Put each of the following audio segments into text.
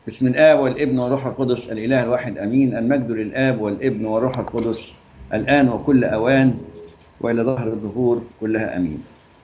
بسم الآب والابن والروح القدس الإله الواحد أمين المجد للآب والابن والروح القدس الآن وكل أوان وإلى ظهر الظهور كلها أمين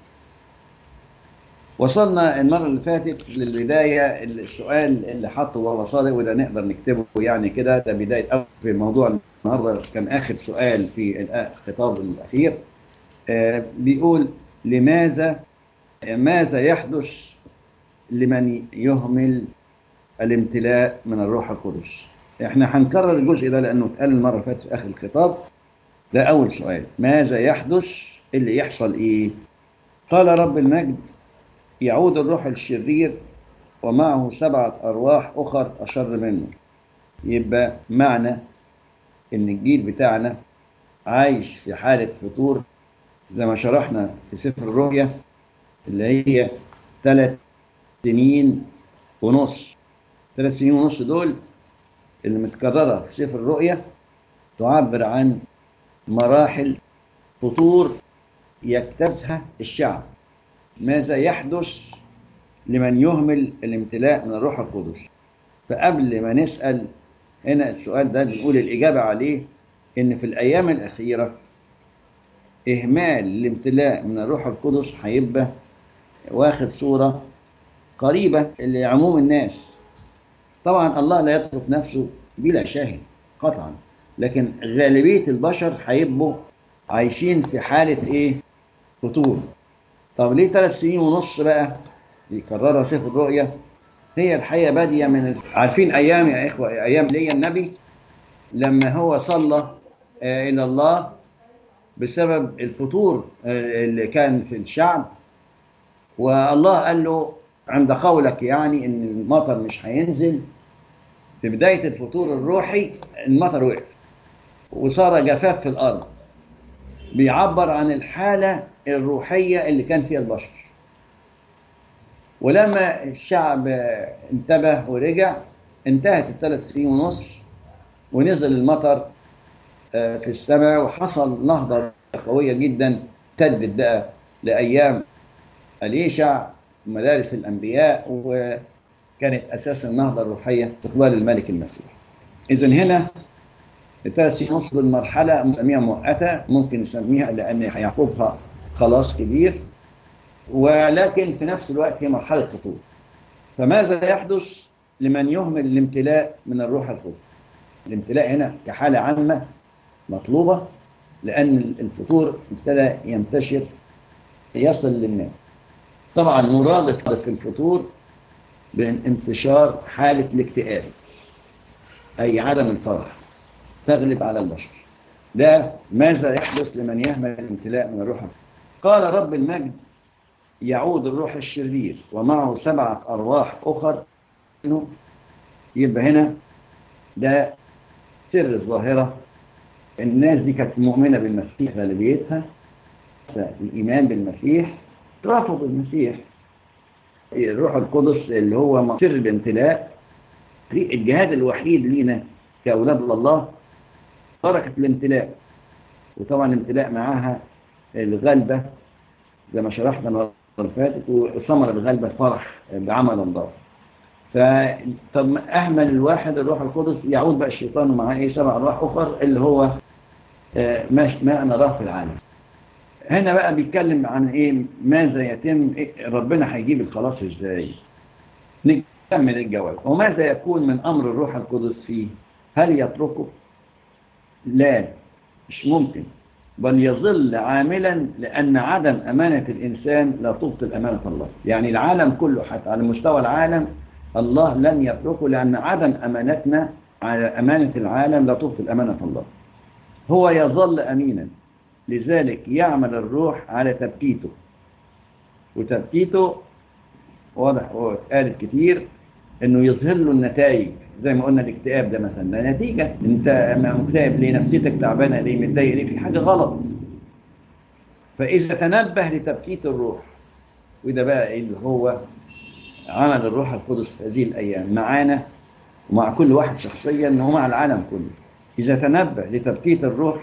وصلنا المرة اللي فاتت للبداية السؤال اللي حطه بابا صادق وده نقدر نكتبه يعني كده ده بداية أول في الموضوع النهاردة كان آخر سؤال في الخطاب الأخير آه بيقول لماذا ماذا يحدث لمن يهمل الامتلاء من الروح القدس احنا هنكرر الجزء ده لانه اتقال المره اللي فاتت في اخر الخطاب ده اول سؤال ماذا يحدث اللي يحصل ايه قال رب المجد يعود الروح الشرير ومعه سبعة أرواح أخر أشر منه يبقى معنى إن الجيل بتاعنا عايش في حالة فطور زي ما شرحنا في سفر الرؤيا اللي هي ثلاث سنين ونص ثلاث سنين ونص دول اللي متكررة في سفر الرؤيا تعبر عن مراحل فطور يجتازها الشعب ماذا يحدث لمن يهمل الامتلاء من الروح القدس فقبل ما نسأل هنا السؤال ده بنقول الإجابة عليه إن في الأيام الأخيرة إهمال الامتلاء من الروح القدس هيبقى واخد صورة قريبة لعموم الناس طبعا الله لا يترك نفسه بلا شاهد قطعا لكن غالبية البشر هيبقوا عايشين في حالة ايه فطور طب ليه ثلاث سنين ونص بقى يكررها سفر الرؤيا هي الحقيقة بادية من عارفين أيام يا إخوة أيام ليا النبي لما هو صلى آه إلى الله بسبب الفطور آه اللي كان في الشعب والله قال له عند قولك يعني ان المطر مش هينزل في بداية الفطور الروحي المطر وقف وصار جفاف في الأرض بيعبر عن الحالة الروحية اللي كان فيها البشر ولما الشعب انتبه ورجع انتهت الثلاث سنين ونص ونزل المطر في السماء وحصل نهضة قوية جدا امتدت بقى لأيام أليشع مدارس الأنبياء وكانت أساس النهضة الروحية استقبال الملك المسيح إذا هنا الثلاث سنين ونص المرحلة نسميها مؤقتة ممكن نسميها لأن يعقوبها خلاص كبير ولكن في نفس الوقت هي مرحلة خطوط فماذا يحدث لمن يهمل الامتلاء من الروح القدس الامتلاء هنا كحالة عامة مطلوبة لأن الفطور ابتدى ينتشر يصل للناس طبعا مرادف في الفطور بين انتشار حالة الاكتئاب أي عدم الفرح تغلب على البشر ده ماذا يحدث لمن يهمل الامتلاء من الروح قال رب المجد يعود الروح الشرير ومعه سبعة أرواح أخر يبقى هنا ده سر الظاهرة الناس دي كانت مؤمنة بالمسيح غالبيتها الإيمان بالمسيح رفض المسيح الروح القدس اللي هو سر الامتلاء الجهاد الوحيد لينا كأولاد الله بركة الامتلاء وطبعا الامتلاء معاها الغلبة زي ما شرحنا المرة اللي فاتت وثمر الغلبة فرح بعمل الله فطب أهمل الواحد الروح القدس يعود بقى الشيطان ومعاه إيه سبع أرواح أخر اللي هو ما ما نراه في العالم هنا بقى بيتكلم عن ايه ماذا يتم إيه ربنا هيجيب الخلاص ازاي نكمل الجواب وماذا يكون من امر الروح القدس فيه هل يتركه لا مش ممكن بل يظل عاملا لان عدم امانه الانسان لا تبطل امانه الله يعني العالم كله حتى على مستوى العالم الله لن يتركه لان عدم امانتنا على امانه العالم لا تبطل امانه الله هو يظل امينا لذلك يعمل الروح على تبكيته وتبكيته واضح وقالت كتير انه يظهر له النتائج زي ما قلنا الاكتئاب ده مثلا ده نتيجة انت مكتئب ليه نفسيتك تعبانة ليه متضايق ليه في حاجة غلط فإذا تنبه لتبكيت الروح وده بقى ايه اللي هو عمل الروح القدس في هذه الأيام معانا ومع كل واحد شخصيا ومع العالم كله إذا تنبه لتبكيت الروح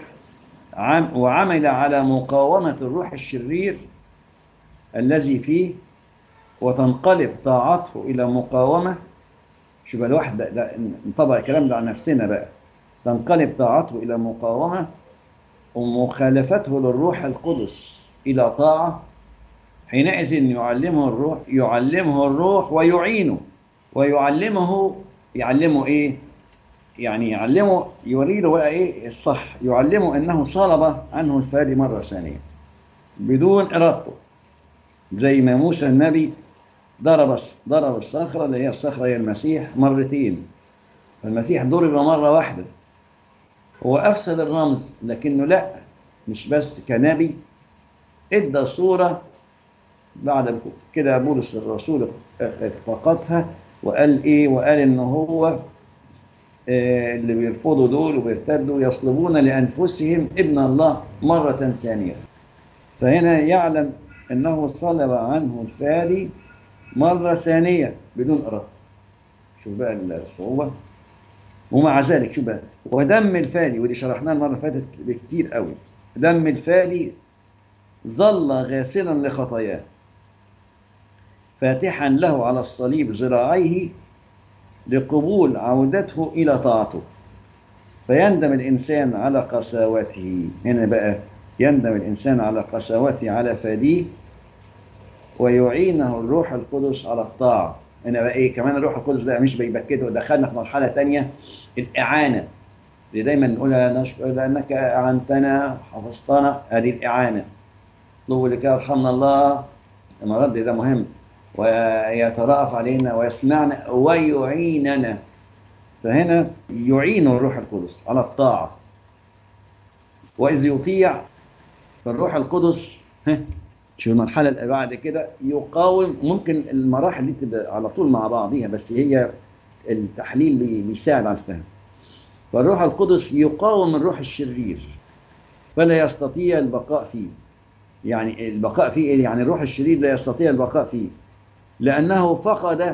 وعمل على مقاومة الروح الشرير الذي فيه وتنقلب طاعته إلى مقاومة شوف الواحد ده, ده نطبق الكلام ده على نفسنا بقى تنقلب طاعته إلى مقاومة ومخالفته للروح القدس إلى طاعة حينئذ يعلمه الروح يعلمه الروح ويعينه ويعلمه يعلمه ايه يعني يعلمه يوري له بقى ايه الصح يعلمه انه صلب عنه الفادي مره ثانيه بدون ارادته زي ما موسى النبي ضرب ضرب الصخره اللي هي الصخره هي المسيح مرتين فالمسيح ضرب مره واحده هو افسد الرمز لكنه لا مش بس كنبي ادى صوره بعد كده بولس الرسول فقدها وقال ايه وقال ان هو آه اللي بيرفضوا دول وبيرتدوا يصلبون لانفسهم ابن الله مره ثانيه فهنا يعلم انه صلب عنه الفادي مره ثانيه بدون اراده شوف بقى الصعوبه ومع ذلك شوف بقى ودم الفادي ودي شرحناها المره اللي فاتت بكتير قوي دم الفادي ظل غاسلا لخطاياه فاتحا له على الصليب ذراعيه لقبول عودته إلى طاعته فيندم الإنسان على قساوته هنا بقى يندم الإنسان على قساوته على فديه ويعينه الروح القدس على الطاعة هنا بقى إيه كمان الروح القدس بقى مش بيبكته دخلنا في مرحلة تانية الإعانة اللي دايما نقولها نشكر لأنك أعنتنا حفظتنا هذه الإعانة اطلبوا لك يرحمنا الله المرض ده مهم ويترأف علينا ويسمعنا ويعيننا فهنا يعين الروح القدس على الطاعة وإذ يطيع فالروح القدس شو المرحلة اللي بعد كده يقاوم ممكن المراحل دي تبقى على طول مع بعضيها بس هي التحليل بيساعد على الفهم فالروح القدس يقاوم الروح الشرير فلا يستطيع البقاء فيه يعني البقاء فيه يعني الروح الشرير لا يستطيع البقاء فيه لأنه فقد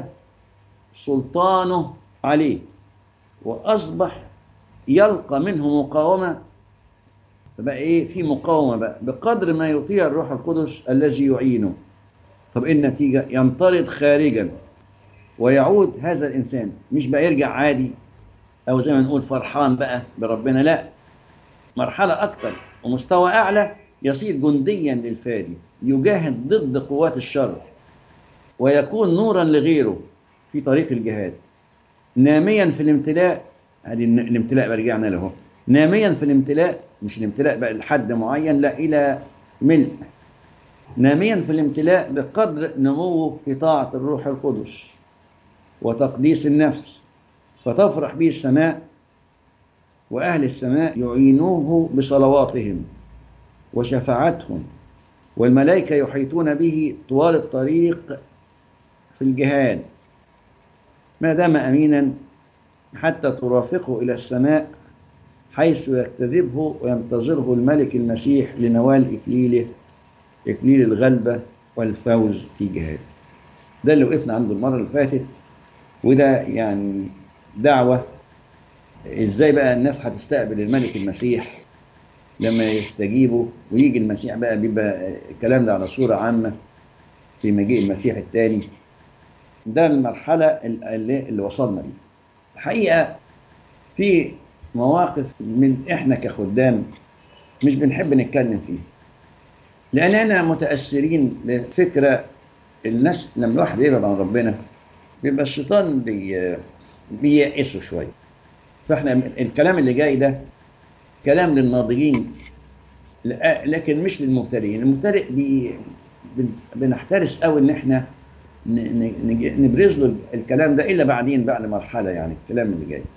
سلطانه عليه وأصبح يلقى منه مقاومة فبقى إيه في مقاومة بقى بقدر ما يطيع الروح القدس الذي يعينه طب إيه النتيجة ينطرد خارجا ويعود هذا الإنسان مش بقى يرجع عادي أو زي ما نقول فرحان بقى بربنا لا مرحلة أكتر ومستوى أعلى يصير جنديا للفادي يجاهد ضد قوات الشر ويكون نورا لغيره في طريق الجهاد ناميا في الامتلاء هذه الامتلاء رجعنا له ناميا في الامتلاء مش الامتلاء بقى لحد معين لا الى ملء ناميا في الامتلاء بقدر نموه في طاعة الروح القدس وتقديس النفس فتفرح به السماء وأهل السماء يعينوه بصلواتهم وشفاعتهم والملائكة يحيطون به طوال الطريق في الجهاد ما دام أمينا حتى ترافقه إلى السماء حيث يكتذبه وينتظره الملك المسيح لنوال إكليله إكليل الغلبة والفوز في جهاد ده اللي وقفنا عنده المرة اللي فاتت وده يعني دعوة ازاي بقى الناس هتستقبل الملك المسيح لما يستجيبوا ويجي المسيح بقى بيبقى الكلام ده على صورة عامة في مجيء المسيح الثاني ده المرحلة اللي, اللي وصلنا ليه الحقيقة في مواقف من احنا كخدام مش بنحب نتكلم فيها لأننا متأثرين بفكرة الناس لما الواحد يبعد عن ربنا بيبقى الشيطان بي بييأسه شوية فاحنا الكلام اللي جاي ده كلام للناضجين لكن مش للمبتدئين المبتدئ بي بنحترس قوي ان احنا نبرز له الكلام ده الا بعدين بعد مرحله يعني الكلام اللي جاي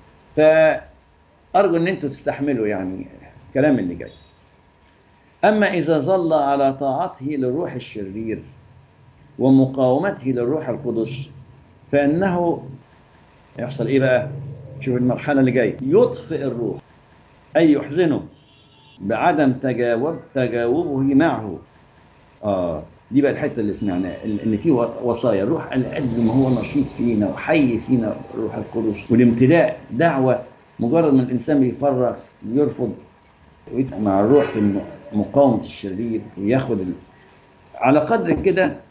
فارجو ان انتوا تستحملوا يعني الكلام اللي جاي اما اذا ظل على طاعته للروح الشرير ومقاومته للروح القدس فانه يحصل ايه بقى شوف المرحله اللي جايه يطفئ الروح اي يحزنه بعدم تجاوب تجاوبه معه اه دي بقى الحته اللي سمعناها ان في وصايا الروح على قد ما هو نشيط فينا وحي فينا الروح القدس والامتلاء دعوه مجرد ما الانسان بيفرغ يرفض مع الروح في مقاومه الشرير وياخد ال... على قدر كده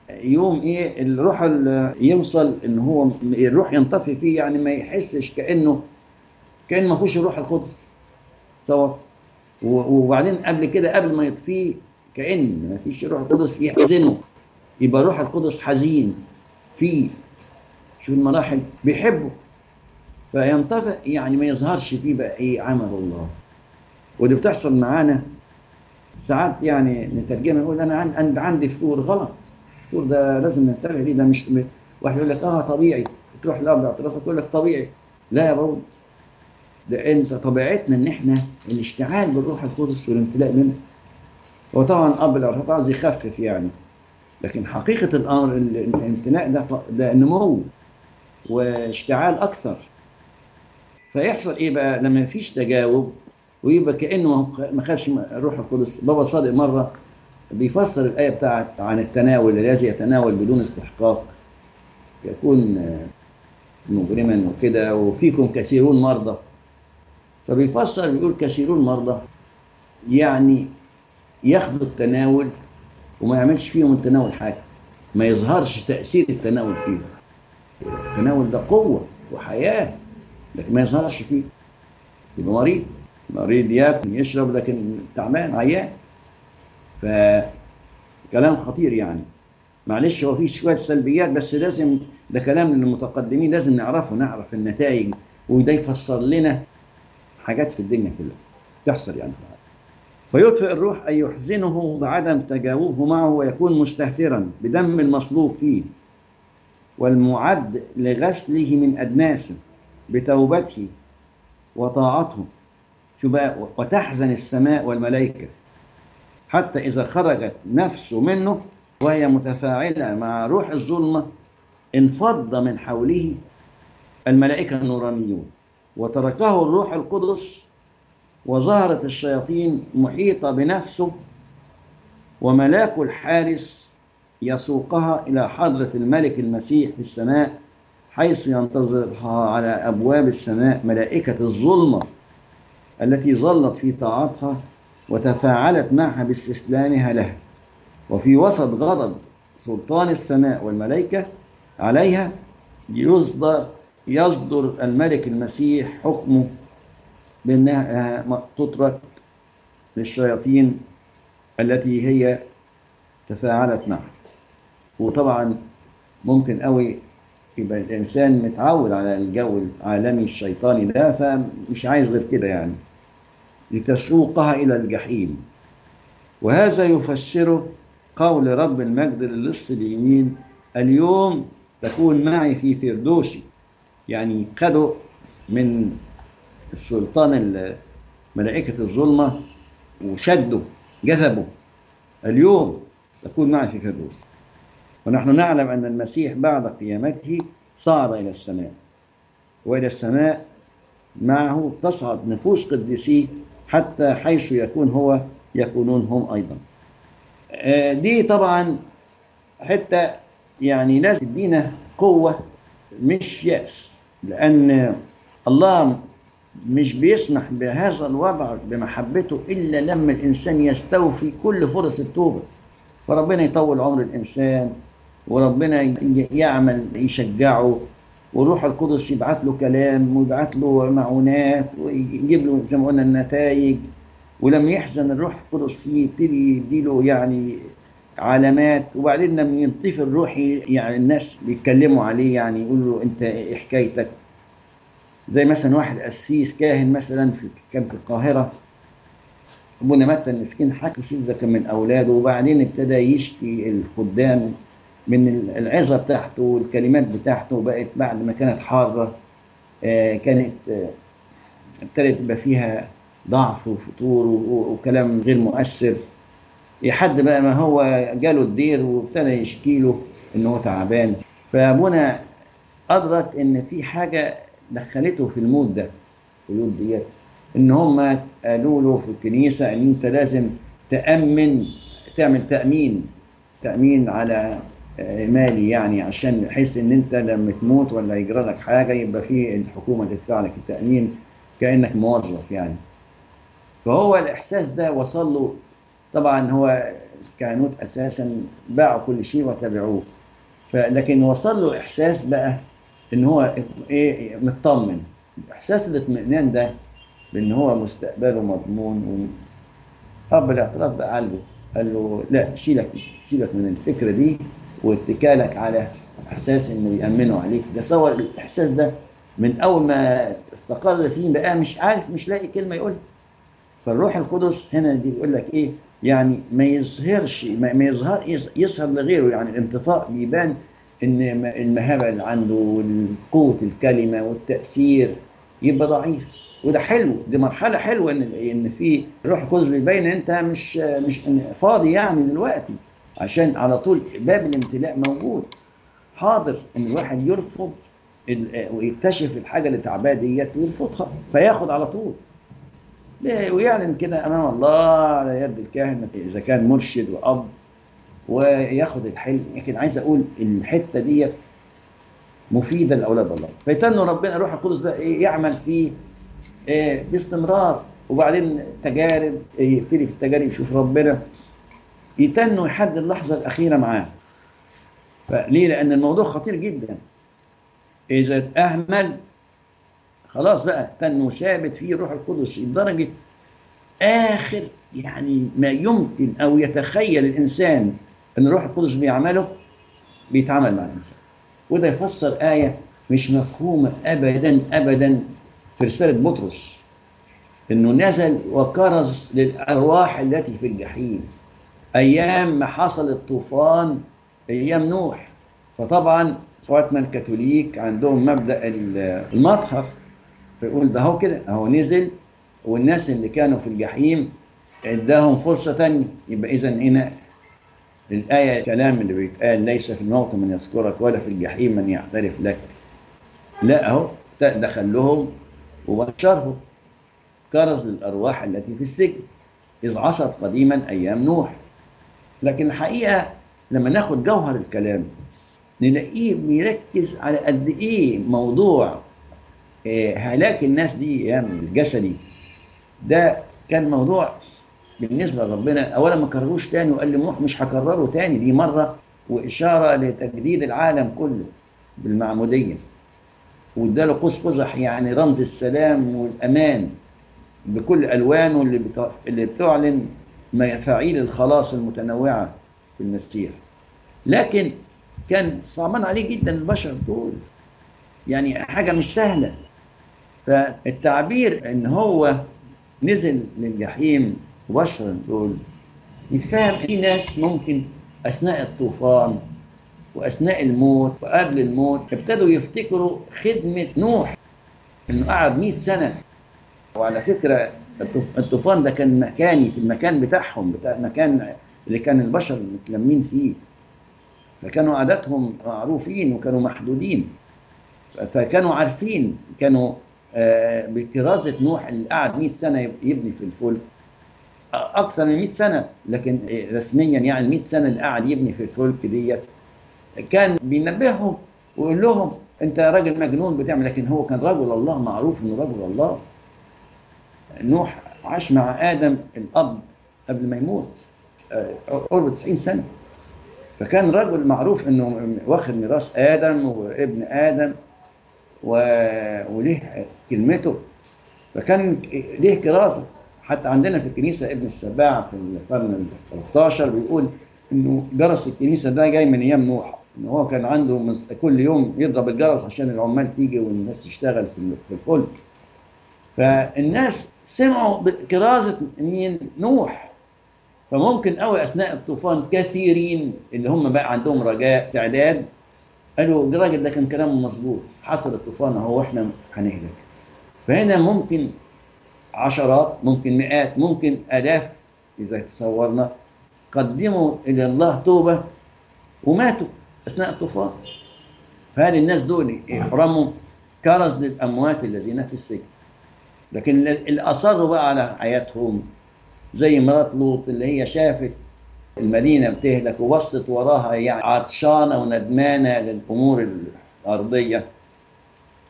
يوم ايه الروح ال- يوصل ان هو الروح ينطفي فيه يعني ما يحسش كانه كان ما فيهوش الروح القدس سوا و- وبعدين قبل كده قبل ما يطفيه كان ما فيش الروح القدس يحزنه يبقى الروح القدس حزين فيه شو المراحل بيحبه فينطفئ يعني ما يظهرش فيه بقى ايه عمل الله ودي بتحصل معانا ساعات يعني نترجمها نقول انا عن- عن- عندي فطور غلط الفطور ده لازم ننتبه ليه ده مش واحد يقول لك اه طبيعي تروح لاب اعترافك يقول لك طبيعي لا يا بابا ده انت طبيعتنا ان احنا الاشتعال بالروح القدس والامتلاء منه هو طبعا اب الاعتراف عاوز يخفف يعني لكن حقيقه الامر ال- الامتلاء ده ده نمو واشتعال اكثر فيحصل ايه بقى لما مفيش تجاوب ويبقى كانه ما هو- ما خدش الروح القدس بابا صادق مره بيفسر الايه بتاعت عن التناول الذي يتناول بدون استحقاق يكون آه، مجرما وكده وفيكم كثيرون مرضى فبيفسر بيقول كثيرون مرضى يعني ياخدوا التناول وما يعملش فيهم التناول حاجه ما يظهرش تاثير التناول فيهم التناول ده قوه وحياه لكن ما يظهرش فيه يبقى مريض مريض ياكل يشرب لكن تعبان عيان فكلام خطير يعني معلش هو في شويه سلبيات بس لازم ده كلام للمتقدمين لازم نعرفه نعرف النتائج وده يفسر لنا حاجات في الدنيا كلها تحصل يعني فيطفئ الروح أن يحزنه بعدم تجاوبه معه ويكون مستهترا بدم المصلوب فيه والمعد لغسله من أدناسه بتوبته وطاعته شو بقى وتحزن السماء والملائكة حتى إذا خرجت نفسه منه وهي متفاعلة مع روح الظلمة انفض من حوله الملائكة النورانيون وتركه الروح القدس وظهرت الشياطين محيطة بنفسه وملاك الحارس يسوقها إلى حضرة الملك المسيح في السماء حيث ينتظرها على أبواب السماء ملائكة الظلمة التي ظلت في طاعتها وتفاعلت معها باستسلامها له وفي وسط غضب سلطان السماء والملائكة عليها يصدر يصدر الملك المسيح حكمه بأنها تترك للشياطين التي هي تفاعلت معه وطبعا ممكن قوي يبقى الإنسان متعود على الجو العالمي الشيطاني ده فمش عايز غير كده يعني لتسوقها إلى الجحيم وهذا يفسره قول رب المجد للص اليمين اليوم تكون معي في فردوسي يعني خدوا من السلطان ملائكة الظلمة وشدوا جذبوا اليوم تكون معي في فردوس ونحن نعلم أن المسيح بعد قيامته صعد إلى السماء وإلى السماء معه تصعد نفوس قديسيه حتى حيث يكون هو يكونون هم أيضا دي طبعا حتى يعني لازم تدينا قوة مش يأس لأن الله مش بيسمح بهذا الوضع بمحبته إلا لما الإنسان يستوفي كل فرص التوبة فربنا يطول عمر الإنسان وربنا يعمل يشجعه وروح القدس يبعت له كلام ويبعت له معونات ويجيب له زي ما قلنا النتائج ولما يحزن الروح القدس فيه يبتدي يديله يعني علامات وبعدين لما ينطفي الروح يعني الناس بيتكلموا عليه يعني يقولوا له انت ايه حكايتك زي مثلا واحد قسيس كاهن مثلا في كان في القاهره ابونا متى المسكين حكى سيزة كان من اولاده وبعدين ابتدى يشكي الخدام من العظه بتاعته والكلمات بتاعته بقت بعد ما كانت حاره آه كانت آه ابتدت يبقى فيها ضعف وفتور وكلام غير مؤثر لحد بقى ما هو جاله الدير وابتدى يشكي له ان هو تعبان فابونا ادرك ان في حاجه دخلته في المود ده القيود ديت ان هم قالوا له في الكنيسه ان انت لازم تامن تعمل تامين تامين على مالي يعني عشان بحيث ان انت لما تموت ولا يجرى لك حاجه يبقى في الحكومه تدفع لك التامين كانك موظف يعني فهو الاحساس ده وصل له طبعا هو الكهنوت اساسا باعوا كل شيء وتبعوه لكن وصل له احساس بقى ان هو ايه مطمن احساس الاطمئنان ده بان هو مستقبله مضمون اب الاعتراف بقى قلبه قال له لا شيلك سيبك من الفكره دي واتكالك على احساس انه بيامنوا عليك ده صور الاحساس ده من اول ما استقر فيه بقى مش عارف مش لاقي كلمه يقولها فالروح القدس هنا دي بيقول لك ايه يعني ما يظهرش ما يظهر يظهر لغيره يعني الانطفاء بيبان ان المهابه اللي عنده وقوه الكلمه والتاثير يبقى ضعيف وده حلو دي مرحله حلوه ان ان في روح القدس بيبين انت مش مش فاضي يعني دلوقتي عشان على طول باب الامتلاء موجود حاضر ان الواحد يرفض ويكتشف الحاجه اللي تعباه ديت ويرفضها فياخد على طول ويعلن كده امام الله على يد الكاهن اذا كان مرشد واب وياخد الحلم لكن عايز اقول الحته ديت مفيده لاولاد الله فيتنوا ربنا الروح القدس ده ايه يعمل فيه إيه باستمرار وبعدين تجارب يبتدي في التجارب يشوف ربنا يتنوا لحد اللحظه الاخيره معاه فليه لان الموضوع خطير جدا اذا اهمل خلاص بقى تنه ثابت فيه الروح القدس لدرجه اخر يعني ما يمكن او يتخيل الانسان ان الروح القدس بيعمله بيتعامل مع الانسان وده يفسر ايه مش مفهومه ابدا ابدا في رساله بطرس انه نزل وكرز للارواح التي في الجحيم ايام ما حصل الطوفان ايام نوح فطبعا اخواتنا الكاثوليك عندهم مبدا المطهر فيقول ده هو كده اهو نزل والناس اللي كانوا في الجحيم اداهم فرصه ثانيه يبقى اذا هنا الايه الكلام اللي بيتقال ليس في الموت من يذكرك ولا في الجحيم من يعترف لك لا اهو دخل لهم وبشرهم كرز للارواح التي في السجن اذ عصت قديما ايام نوح لكن الحقيقه لما ناخد جوهر الكلام نلاقيه بيركز على قد ايه موضوع هلاك الناس دي ايام الجسدي ده كان موضوع بالنسبه لربنا اولا ما كرروش تاني وقال لنوح مش هكرره تاني دي مره واشاره لتجديد العالم كله بالمعموديه واداله قوس قزح يعني رمز السلام والامان بكل الوانه اللي اللي بتعلن مفاعيل الخلاص المتنوعه في المسيح لكن كان صعبان عليه جدا البشر دول يعني حاجه مش سهله فالتعبير ان هو نزل للجحيم مباشرا دول يتفهم في ناس ممكن اثناء الطوفان واثناء الموت وقبل الموت ابتدوا يفتكروا خدمه نوح انه قعد 100 سنه وعلى فكره الطوفان ده كان مكاني في المكان بتاعهم بتاع المكان اللي كان البشر متلمين فيه فكانوا عاداتهم معروفين وكانوا محدودين فكانوا عارفين كانوا بكرازة نوح اللي قعد 100 سنة يبني في الفلك أكثر من 100 سنة لكن رسميا يعني 100 سنة اللي قعد يبني في الفلك ديت كان بينبههم ويقول لهم أنت راجل مجنون بتعمل لكن هو كان رجل الله معروف إنه رجل الله نوح عاش مع آدم الأب قبل ما يموت قرب 90 سنة فكان رجل معروف انه واخد ميراث ادم وابن ادم و... وليه كلمته فكان ليه كرازه حتى عندنا في الكنيسه ابن السباع في القرن ال 13 بيقول انه جرس الكنيسه ده جاي من ايام نوح ان هو كان عنده كل يوم يضرب الجرس عشان العمال تيجي والناس تشتغل في الفلك فالناس سمعوا بكرازه مين نوح فممكن قوي اثناء الطوفان كثيرين اللي هم بقى عندهم رجاء تعداد قالوا الراجل ده كان كلامه مظبوط حصل الطوفان اهو واحنا هنهلك فهنا ممكن عشرات ممكن مئات ممكن الاف اذا تصورنا قدموا الى الله توبه وماتوا اثناء الطوفان فهل الناس دول يحرموا كرز للاموات الذين في السجن لكن اللي اصروا بقى على حياتهم زي مرات لوط اللي هي شافت المدينة بتهلك وبصت وراها يعني عطشانة وندمانة للأمور الأرضية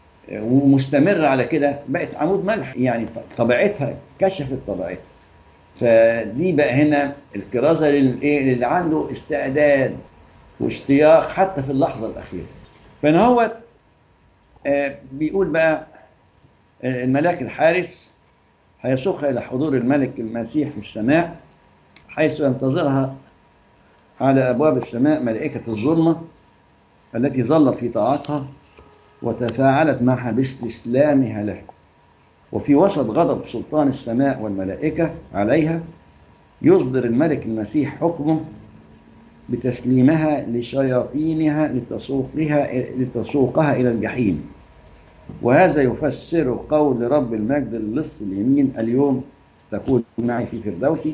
ومستمرة على كده بقت عمود ملح يعني طبيعتها كشفت طبيعتها فدي بقى هنا الكرازة للإيه اللي عنده استعداد واشتياق حتى في اللحظة الأخيرة فإن هو آه بيقول بقى آه الملاك الحارس هيسوق إلى حضور الملك المسيح في السماء حيث ينتظرها على أبواب السماء ملائكة الظلمة التي ظلت في طاعتها وتفاعلت معها باستسلامها له وفي وسط غضب سلطان السماء والملائكة عليها يصدر الملك المسيح حكمه بتسليمها لشياطينها لتسوقها لتسوقها إلى الجحيم وهذا يفسر قول رب المجد للص اليمين اليوم تكون معي في فردوسي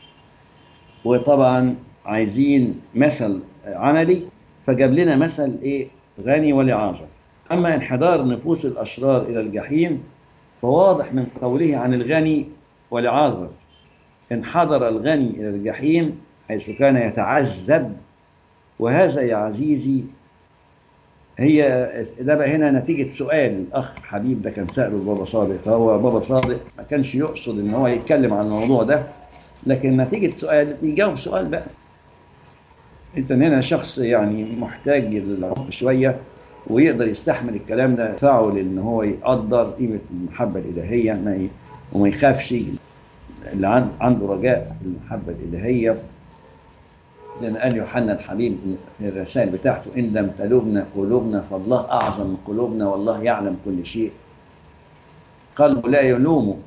وطبعا عايزين مثل عملي فجاب لنا مثل ايه غني ولعازر اما انحدار نفوس الاشرار الى الجحيم فواضح من قوله عن الغني ولعازر انحدر الغني الى الجحيم حيث كان يتعذب وهذا يا عزيزي هي ده بقى هنا نتيجة سؤال الأخ حبيب ده كان سأله بابا صادق فهو بابا صادق ما كانش يقصد إن هو يتكلم عن الموضوع ده لكن نتيجة سؤال بيجاوب سؤال بقى إذا هنا شخص يعني محتاج للعمق شوية ويقدر يستحمل الكلام ده يدفعه لأن هو يقدر قيمة المحبة الإلهية ما ي... وما يخافش اللي عنده رجاء في المحبة الإلهية زي ما قال يوحنا الحبيب في الرسائل بتاعته إن لم تلومنا قلوبنا فالله أعظم من قلوبنا والله يعلم كل شيء قلبه لا يلومه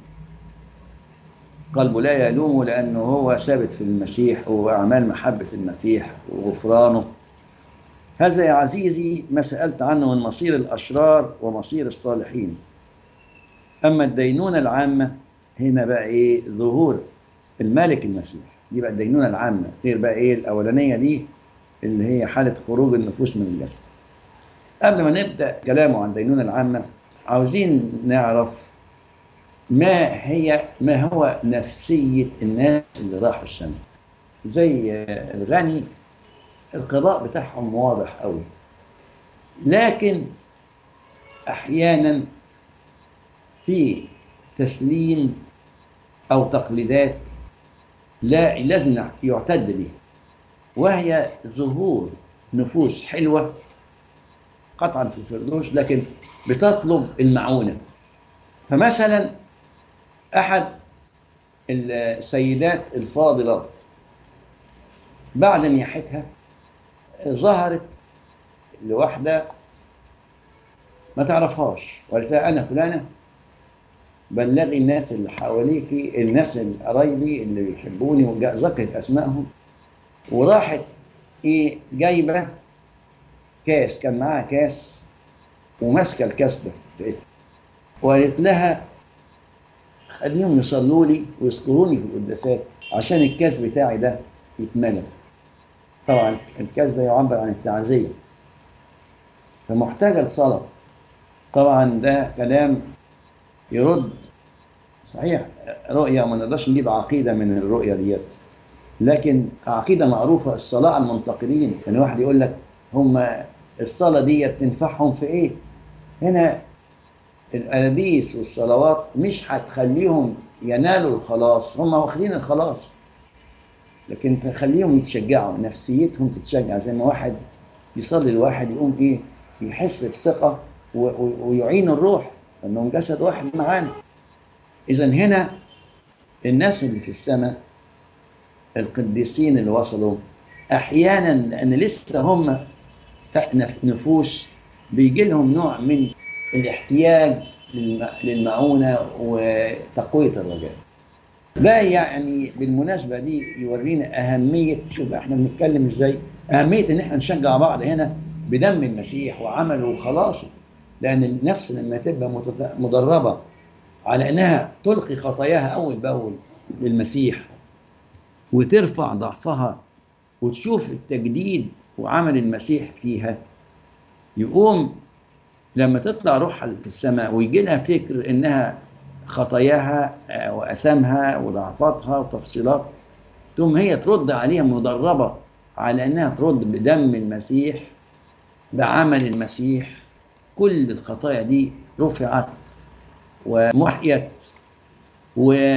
قلبه لا يلومه لأنه هو ثابت في المسيح وأعمال محبة المسيح وغفرانه هذا يا عزيزي ما سألت عنه من مصير الأشرار ومصير الصالحين أما الدينونة العامة هنا بقى إيه ظهور الملك المسيح دي بقى الدينونة العامة غير بقى إيه الأولانية دي اللي هي حالة خروج النفوس من الجسد قبل ما نبدأ كلامه عن الدينونة العامة عاوزين نعرف ما هي ما هو نفسية الناس اللي راحوا السماء زي الغني القضاء بتاعهم واضح قوي لكن أحيانا في تسليم أو تقليدات لا لازم يعتد بها وهي ظهور نفوس حلوة قطعا في الفردوس لكن بتطلب المعونة فمثلا أحد السيدات الفاضلات بعد نياحتها ظهرت لواحدة ما تعرفهاش وقالت لها أنا فلانة بلغي الناس اللي حواليكي الناس اللي قرايبي اللي بيحبوني وذكرت أسمائهم وراحت إيه جايبة كاس كان معاها كاس وماسكة الكاس ده وقالت لها خليهم يصلوا لي ويذكروني في القداسات عشان الكاس بتاعي ده يتملى طبعا الكاس ده يعبر عن التعزية فمحتاجة لصلاة طبعا ده كلام يرد صحيح رؤية ما نقدرش نجيب عقيدة من الرؤية ديت لكن عقيدة معروفة الصلاة على المنتقلين يعني واحد يقول لك هم الصلاة ديت تنفعهم في ايه هنا الأنابيس والصلوات مش هتخليهم ينالوا الخلاص هم واخدين الخلاص لكن تخليهم يتشجعوا نفسيتهم تتشجع زي ما واحد يصلي الواحد يقوم ايه يحس بثقة ويعين الروح انهم جسد واحد معانا اذا هنا الناس اللي في السماء القديسين اللي وصلوا احيانا لان لسه هم نفوس بيجي لهم نوع من الاحتياج للمعونة وتقوية الرجاء ده يعني بالمناسبة دي يورينا أهمية شوف احنا بنتكلم ازاي أهمية ان احنا نشجع بعض هنا بدم المسيح وعمله وخلاصه لأن النفس لما تبقى مدربة على انها تلقي خطاياها أول بأول للمسيح وترفع ضعفها وتشوف التجديد وعمل المسيح فيها يقوم لما تطلع روحها في السماء ويجي لها فكر انها خطاياها واثامها وضعفاتها وتفصيلات ثم هي ترد عليها مدربه على انها ترد بدم المسيح بعمل المسيح كل الخطايا دي رفعت ومحيت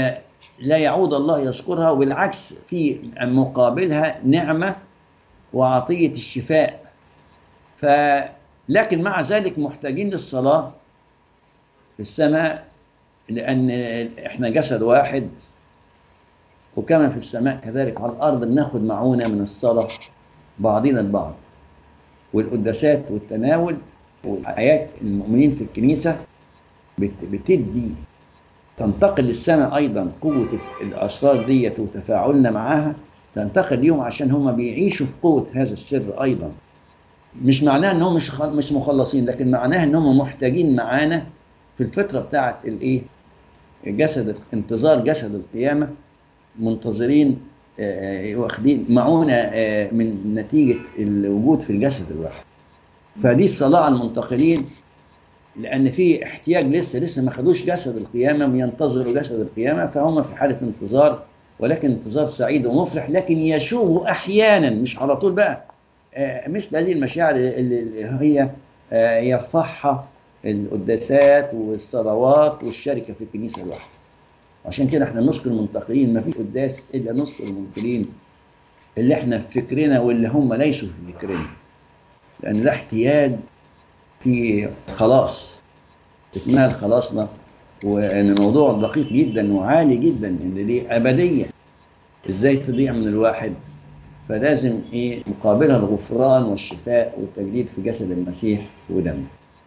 لا يعود الله يذكرها وبالعكس في مقابلها نعمة وعطية الشفاء ف لكن مع ذلك محتاجين للصلاة في السماء لأن إحنا جسد واحد وكما في السماء كذلك على الأرض بناخد معونة من الصلاة بعضنا البعض والقداسات والتناول وآيات المؤمنين في الكنيسة بتدي تنتقل للسماء أيضا قوة الأسرار ديت وتفاعلنا معاها تنتقل ليهم عشان هم بيعيشوا في قوة هذا السر أيضا مش معناه انهم مش مش مخلصين لكن معناه انهم محتاجين معانا في الفتره بتاعه الايه جسد انتظار جسد القيامه منتظرين واخدين معونه من نتيجه الوجود في الجسد الواحد فدي الصلاه على المنتقلين لان في احتياج لسه لسه ما خدوش جسد القيامه وينتظروا جسد القيامه فهم في حاله انتظار ولكن انتظار سعيد ومفرح لكن يشوب احيانا مش على طول بقى مثل هذه المشاعر اللي هي يرفعها القداسات والصلوات والشركة في الكنيسة الواحدة عشان كده احنا نذكر المنتقلين ما فيش قداس الا نذكر المنتقلين اللي احنا في فكرنا واللي هم ليسوا في فكرنا لان ده احتياج في خلاص اكمال خلاصنا وان موضوع دقيق جدا وعالي جدا ان دي ابديه ازاي تضيع من الواحد فلازم ايه مقابلها الغفران والشفاء والتجديد في جسد المسيح ودمه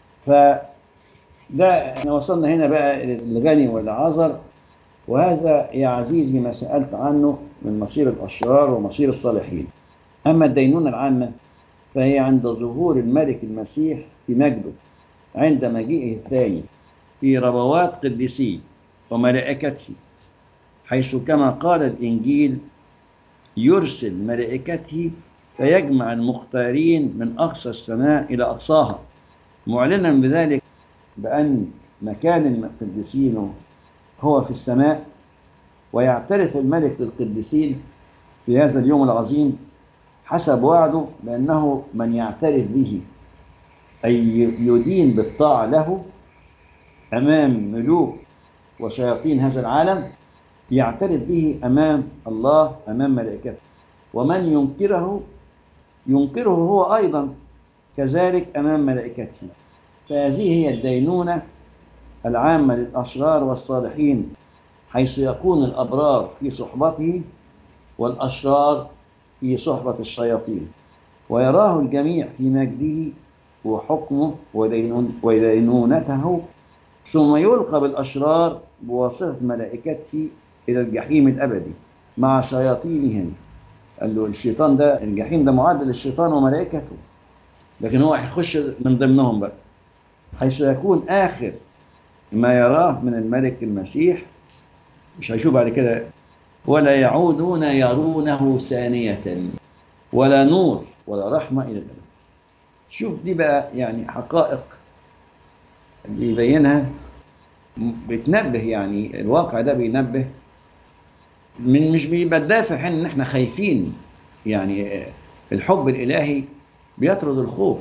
فده احنا وصلنا هنا بقى للغني والعذر وهذا يا عزيزي ما سألت عنه من مصير الأشرار ومصير الصالحين أما الدينونة العامة فهي عند ظهور الملك المسيح في مجده عند مجيئه الثاني في ربوات قديسيه وملائكته حيث كما قال الإنجيل يرسل ملائكته فيجمع المختارين من أقصى السماء إلى أقصاها معلنا بذلك بأن مكان القديسين هو في السماء ويعترف الملك للقديسين في هذا اليوم العظيم حسب وعده بأنه من يعترف به أي يدين بالطاعة له أمام ملوك وشياطين هذا العالم يعترف به أمام الله أمام ملائكته ومن ينكره ينكره هو أيضا كذلك أمام ملائكته فهذه هي الدينونة العامة للأشرار والصالحين حيث يكون الأبرار في صحبته والأشرار في صحبة الشياطين ويراه الجميع في مجده وحكمه ودينون ودينونته ثم يلقى بالأشرار بواسطة ملائكته إلى الجحيم الأبدي مع شياطينهم قال له الشيطان ده الجحيم ده معدل للشيطان وملائكته لكن هو هيخش من ضمنهم بقى حيث يكون آخر ما يراه من الملك المسيح مش هيشوف بعد كده ولا يعودون يرونه ثانية ولا نور ولا رحمة إلى الأبد شوف دي بقى يعني حقائق اللي يبينها بتنبه يعني الواقع ده بينبه من مش بيبقى الدافع حين ان احنا خايفين يعني الحب الالهي بيطرد الخوف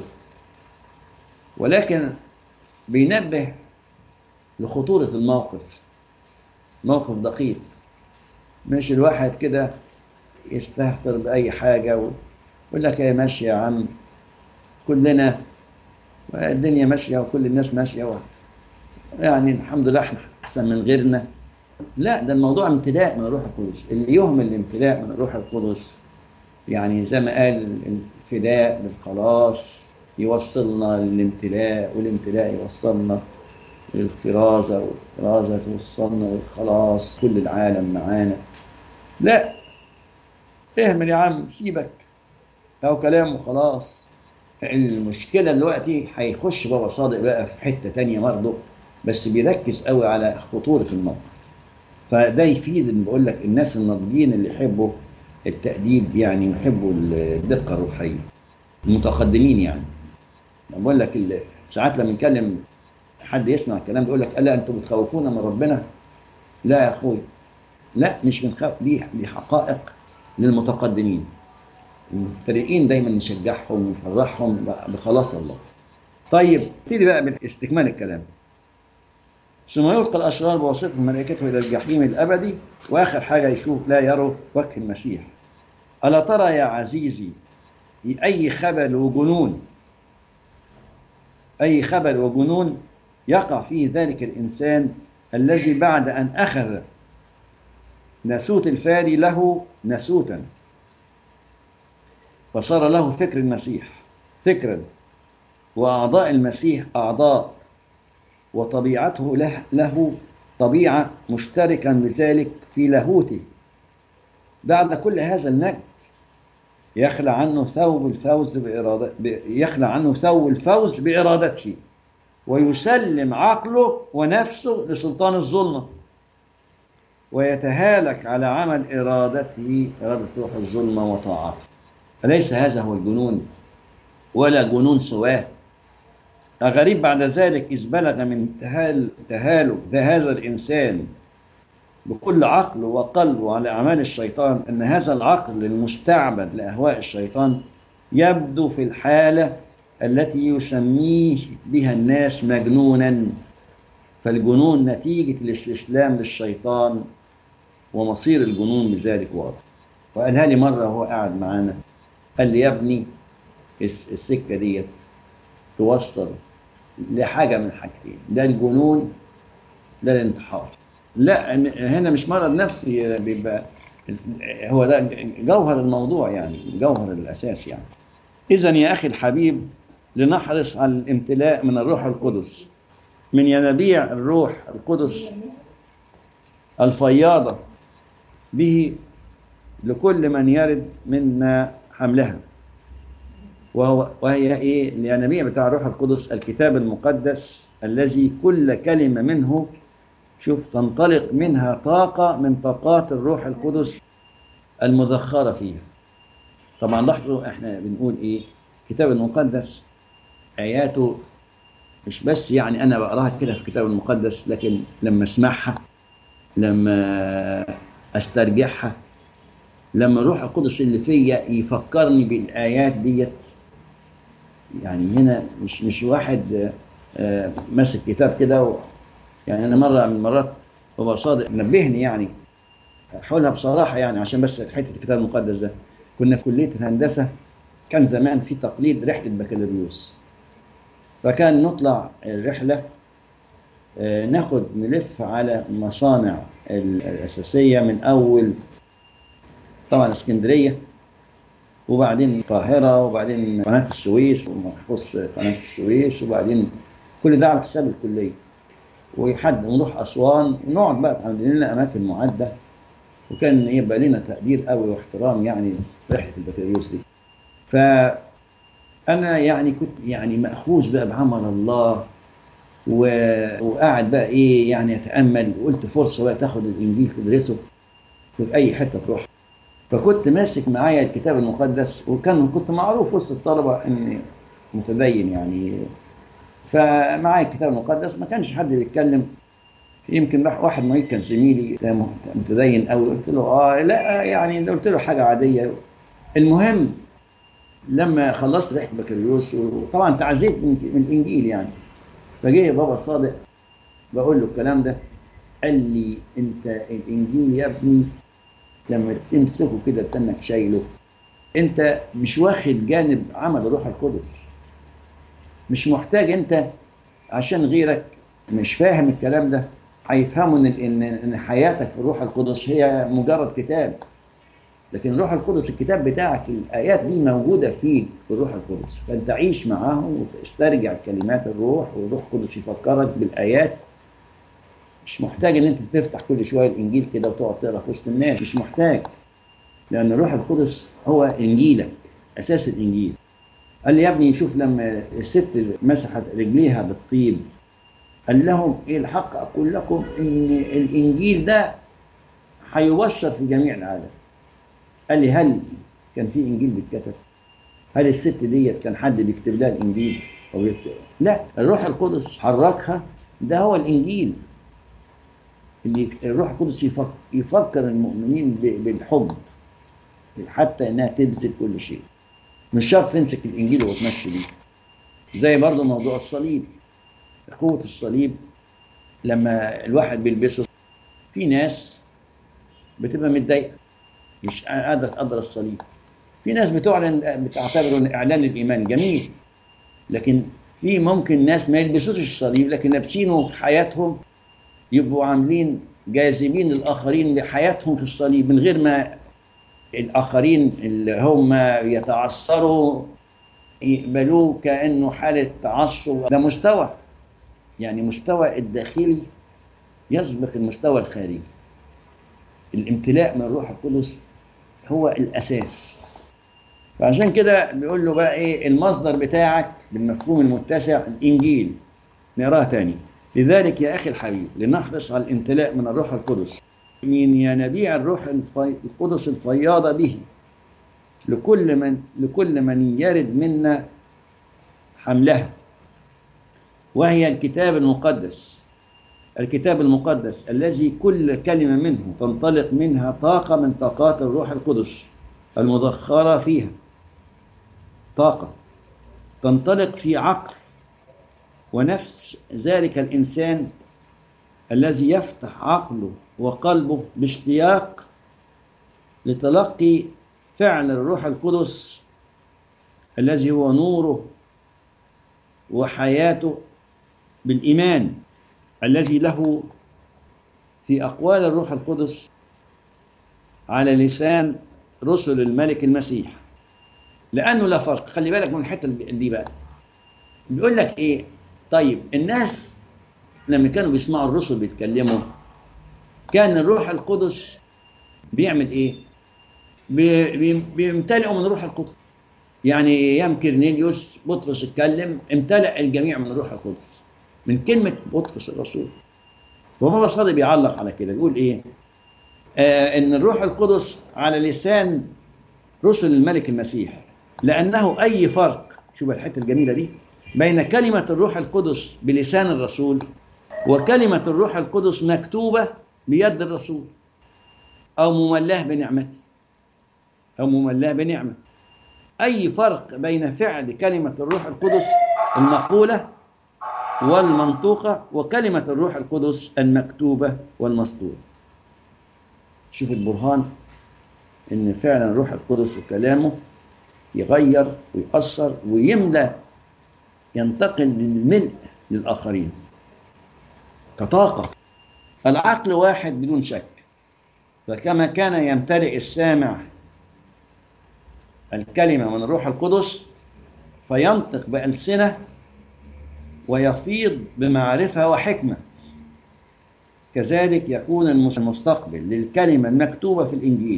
ولكن بينبه لخطورة الموقف موقف دقيق مش الواحد كده يستهتر بأي حاجة ويقول لك يا ماشي يا عم كلنا الدنيا ماشية وكل الناس ماشية و... يعني الحمد لله احنا أحسن من غيرنا لا ده الموضوع امتلاء من الروح القدس اللي يهمل الامتلاء من الروح القدس يعني زي ما قال الفداء بالخلاص يوصلنا للامتلاء والامتلاء يوصلنا للكرازة والكرازة توصلنا للخلاص كل العالم معانا لا اهمل يا عم سيبك أو كلام وخلاص المشكلة دلوقتي هيخش بابا صادق بقى في حتة تانية برضه بس بيركز قوي على خطورة الموقف فده يفيد ان بقول لك الناس الناضجين اللي يحبوا التأديب يعني ويحبوا الدقة الروحية المتقدمين يعني بقول لك ساعات لما نتكلم حد يسمع الكلام بيقول لك الا انتم بتخوفونا من ربنا لا يا اخوي لا مش بنخاف دي دي حقائق للمتقدمين المبتدئين دايما نشجعهم ونفرحهم بخلاص الله طيب نبتدي بقى باستكمال الكلام ثم يلقى الأشرار بواسطة ملائكته إلى الجحيم الأبدي وآخر حاجة يشوف لا يروا وجه المسيح ألا ترى يا عزيزي أي خبل وجنون أي خبل وجنون يقع فيه ذلك الإنسان الذي بعد أن أخذ ناسوت الفادي له ناسوتا فصار له فكر المسيح فكرا وأعضاء المسيح أعضاء وطبيعته له, له طبيعة مشتركا بذلك في لاهوته بعد كل هذا المجد يخلع عنه ثوب الفوز بإرادة يخلع عنه ثوب الفوز بإرادته ويسلم عقله ونفسه لسلطان الظلمة ويتهالك على عمل إرادته إرادة روح الظلمة وطاعته أليس هذا هو الجنون ولا جنون سواه غريب بعد ذلك إذ بلغ من تهال تهالك هذا الإنسان بكل عقله وقلبه على أعمال الشيطان أن هذا العقل المستعبد لأهواء الشيطان يبدو في الحالة التي يسميه بها الناس مجنونا فالجنون نتيجة الاستسلام للشيطان ومصير الجنون بذلك واضح وقالها لي مرة وهو قاعد معانا قال لي يا ابني السكة ديت توصل لحاجة من حاجتين ده الجنون ده الانتحار لا هنا مش مرض نفسي بيبقى هو ده جوهر الموضوع يعني جوهر الأساس يعني إذا يا أخي الحبيب لنحرص على الامتلاء من الروح القدس من ينابيع الروح القدس الفياضة به لكل من يرد منا حملها وهو وهي ايه الينابيع بتاع الروح القدس الكتاب المقدس الذي كل كلمة منه شوف تنطلق منها طاقة من طاقات الروح القدس المذخرة فيها طبعا لاحظوا احنا بنقول ايه الكتاب المقدس آياته مش بس يعني أنا بقراها كده في الكتاب المقدس لكن لما أسمعها لما أسترجعها لما الروح القدس اللي فيا يفكرني بالآيات ديت يعني هنا مش مش واحد آه ماسك كتاب كده و... يعني أنا مرة من المرات هو صادق نبهني يعني حولها بصراحة يعني عشان بس حتة الكتاب المقدس ده كنا في كلية الهندسة كان زمان في تقليد رحلة بكالوريوس فكان نطلع الرحلة ناخد نلف على مصانع الأساسية من أول طبعا اسكندرية وبعدين القاهرة وبعدين قناة السويس ومحفوظ قناة السويس وبعدين كل ده على حساب الكلية وحد نروح أسوان ونقعد بقى عندنا لنا أماكن معدة وكان يبقى لنا تقدير قوي واحترام يعني رحلة البكالوريوس دي ف انا يعني كنت يعني ماخوذ بقى بعمل الله و... وقاعد بقى ايه يعني اتامل وقلت فرصه بقى تاخد الانجيل تدرسه في اي حته تروح فكنت ماسك معايا الكتاب المقدس وكان كنت معروف وسط الطلبه اني متدين يعني فمعايا الكتاب المقدس ما كانش حد بيتكلم يمكن راح واحد ما كان زميلي متدين قوي قلت له اه لا يعني قلت له حاجه عاديه المهم لما خلصت رحله بكالوريوس وطبعا تعزيت من الانجيل يعني فجه بابا صادق بقول له الكلام ده قال لي انت الانجيل يا ابني لما تمسكه كده تنك شايله انت مش واخد جانب عمل الروح القدس مش محتاج انت عشان غيرك مش فاهم الكلام ده هيفهموا ان ان حياتك في الروح القدس هي مجرد كتاب لكن الروح القدس الكتاب بتاعك الايات دي موجوده فيك في الروح القدس فانت عيش معاهم وتسترجع كلمات الروح والروح القدس يفكرك بالايات مش محتاج ان انت تفتح كل شويه الانجيل كده وتقعد تقرا في وسط الناس مش محتاج لان الروح القدس هو انجيلك اساس الانجيل قال لي يا ابني شوف لما الست مسحت رجليها بالطيب قال لهم ايه الحق اقول لكم ان الانجيل ده هيبشر في جميع العالم قال لي هل كان في انجيل بيتكتب؟ هل الست ديت كان حد بيكتب لها الانجيل؟ أو بيكتب؟ لا الروح القدس حركها ده هو الانجيل اللي الروح القدس يفكر, يفكر المؤمنين بالحب حتى انها تبذل كل شيء مش شرط تمسك الانجيل وتمشي بيه زي برضه موضوع الصليب قوة الصليب لما الواحد بيلبسه في ناس بتبقى متضايقه مش قادره تقدر الصليب في ناس بتعلن بتعتبره ان اعلان الايمان جميل لكن في ممكن ناس ما يلبسوش الصليب لكن لابسينه في حياتهم يبقوا عاملين جاذبين الاخرين لحياتهم في الصليب من غير ما الاخرين اللي هم يتعثروا يقبلوه كانه حاله تعصب ده مستوى يعني مستوى الداخلي يسبق المستوى الخارجي الامتلاء من الروح القدس هو الاساس فعشان كده بيقول له بقى ايه المصدر بتاعك بالمفهوم المتسع الانجيل نقراها تاني لذلك يا اخي الحبيب لنحرص على الامتلاء من الروح القدس من ينابيع الروح الفي... القدس الفياضه به لكل من لكل من يرد منا حملها وهي الكتاب المقدس الكتاب المقدس الذي كل كلمة منه تنطلق منها طاقة من طاقات الروح القدس المذخرة فيها طاقة تنطلق في عقل ونفس ذلك الإنسان الذي يفتح عقله وقلبه باشتياق لتلقي فعل الروح القدس الذي هو نوره وحياته بالإيمان الذي له في أقوال الروح القدس على لسان رسل الملك المسيح لأنه لا فرق خلي بالك من الحتة دي بقى بيقول لك إيه طيب الناس لما كانوا بيسمعوا الرسل بيتكلموا كان الروح القدس بيعمل إيه بي بي بيمتلئوا من الروح القدس يعني ايام كيرنيليوس بطرس اتكلم امتلأ الجميع من الروح القدس من كلمة بطرس الرسول وهو صادق بيعلق على كده بيقول ايه آه ان الروح القدس على لسان رسل الملك المسيح لأنه أي فرق شوف الحتة الجميلة دي بين كلمة الروح القدس بلسان الرسول وكلمة الروح القدس مكتوبة بيد الرسول أو مملاه بنعمته أو مملاه بنعمة أي فرق بين فعل كلمة الروح القدس المقولة والمنطوقة وكلمة الروح القدس المكتوبة والمسطورة شوف البرهان إن فعلا الروح القدس وكلامه يغير ويأثر ويملى ينتقل للملء للآخرين كطاقة العقل واحد بدون شك فكما كان يمتلئ السامع الكلمة من الروح القدس فينطق بألسنة ويفيض بمعرفة وحكمة كذلك يكون المستقبل للكلمة المكتوبة في الإنجيل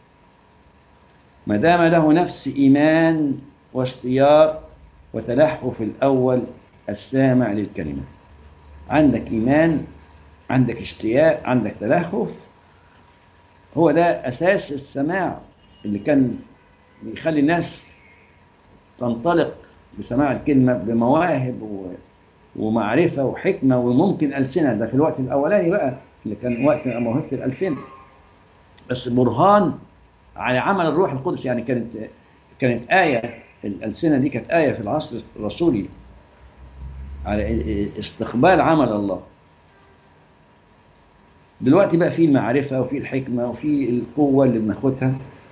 ما دام له نفس إيمان واشتياق وتلحف الأول السامع للكلمة عندك إيمان عندك اشتياق عندك تلهف هو ده أساس السماع اللي كان بيخلي الناس تنطلق بسماع الكلمة بمواهب و... ومعرفة وحكمة وممكن ألسنة ده في الوقت الأولاني بقى اللي كان وقت موهبة الألسنة بس برهان على عمل الروح القدس يعني كانت كانت آية الألسنة دي كانت آية في العصر الرسولي على استقبال عمل الله دلوقتي بقى في المعرفة وفي الحكمة وفي القوة اللي بناخدها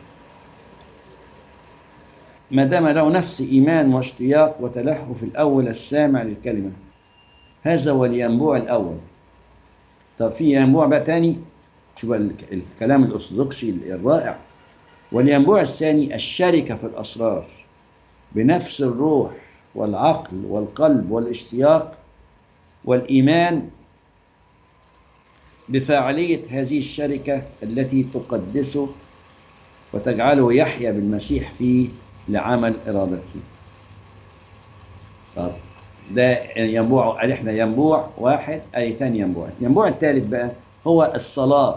ما دام له نفس إيمان واشتياق وتلهف الأول السامع للكلمة هذا هو الينبوع الأول طب في ينبوع بقى تاني شوف الكلام الأرثوذكسي الرائع والينبوع الثاني الشركة في الأسرار بنفس الروح والعقل والقلب والاشتياق والإيمان بفاعلية هذه الشركة التي تقدسه وتجعله يحيا بالمسيح فيه لعمل إرادته طب ده ينبوع قال احنا ينبوع واحد أي تاني ينبوع الينبوع الثالث بقى هو الصلاة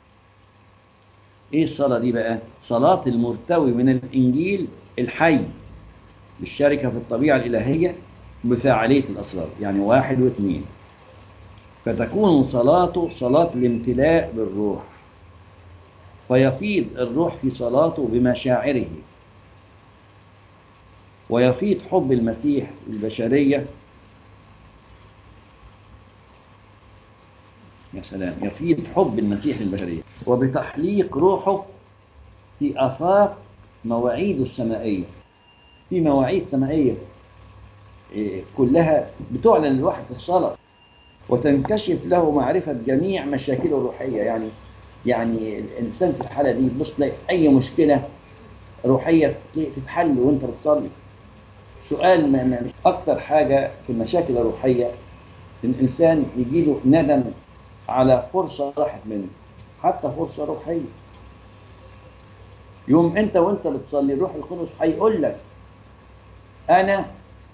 ايه الصلاة دي بقى صلاة المرتوي من الإنجيل الحي بالشركة في الطبيعة الإلهية بفاعلية الأسرار يعني واحد واثنين فتكون صلاته صلاة الامتلاء بالروح فيفيض الروح في صلاته بمشاعره ويفيض حب المسيح البشرية يا سلام يفيض حب المسيح للبشرية وبتحليق روحه في آفاق مواعيده السمائية في مواعيد سمائية إيه، كلها بتعلن الواحد في الصلاة وتنكشف له معرفة جميع مشاكله الروحية يعني يعني الإنسان في الحالة دي بص تلاقي أي مشكلة روحية تتحل وأنت بتصلي سؤال ما ما- مش أكتر حاجة في المشاكل الروحية الإنسان يجيله ندم على فرصة راحت منه حتى فرصة روحية يوم أنت وأنت بتصلي الروح القدس هيقول لك أنا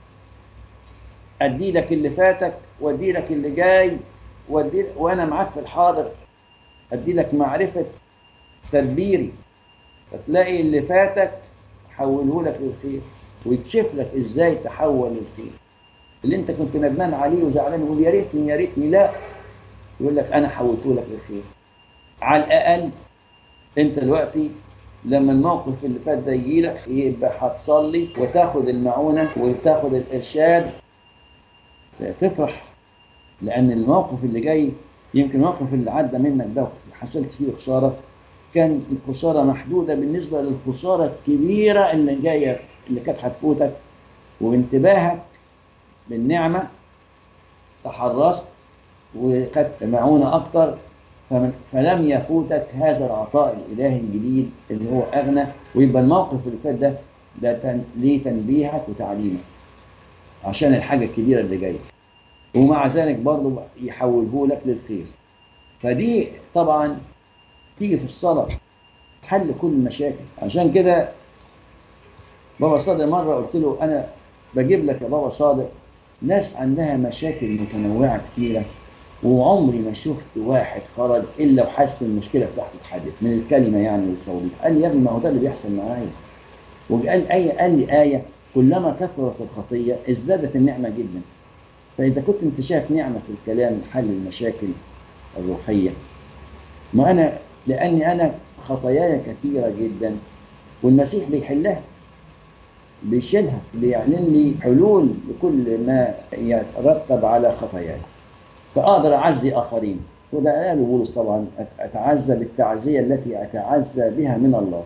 أدي لك اللي فاتك وأدي لك اللي جاي وأدي وأنا معاك في الحاضر أدي لك معرفة تدبيري فتلاقي اللي فاتك حوله لك للخير ويكشف لك ازاي تحول للخير اللي انت كنت ندمان عليه وزعلان يقول يا ريتني يا ريتني لا يقول لك انا حولته لك للخير على الاقل انت دلوقتي لما الموقف اللي فات ده يجي لك يبقى هتصلي وتاخد المعونه وتاخد الارشاد تفرح لان الموقف اللي جاي يمكن الموقف اللي عدى منك ده حصلت فيه خساره كان الخساره محدوده بالنسبه للخساره الكبيره اللي جايه اللي كانت هتفوتك وانتباهك بالنعمه تحرصت وخدت معونه اكتر فمن فلم يفوتك هذا العطاء الالهي الجديد اللي هو اغنى ويبقى الموقف اللي فات ده ده تن... ليه تنبيهك وتعليمك عشان الحاجه الكبيره اللي جايه ومع ذلك برضه يحوله لك للخير فدي طبعا تيجي في الصلاة حل كل المشاكل عشان كده بابا صادق مرة قلت له أنا بجيب لك يا بابا صادق ناس عندها مشاكل متنوعة كتيرة وعمري ما شفت واحد خرج إلا وحس المشكلة بتاعته اتحلت من الكلمة يعني والتوضيح قال لي يا ابني ما هو ده اللي بيحصل معايا وقال أي قال لي آية كلما كثرت الخطية ازدادت النعمة جدا فإذا كنت أنت شايف نعمة في الكلام حل المشاكل الروحية ما أنا لأني أنا خطاياي كثيرة جدا والمسيح بيحلها بيشيلها بيعلن لي حلول لكل ما يترتب على خطاياي فأقدر أعزي آخرين وده قاله بولس طبعا أتعزى بالتعزية التي أتعزى بها من الله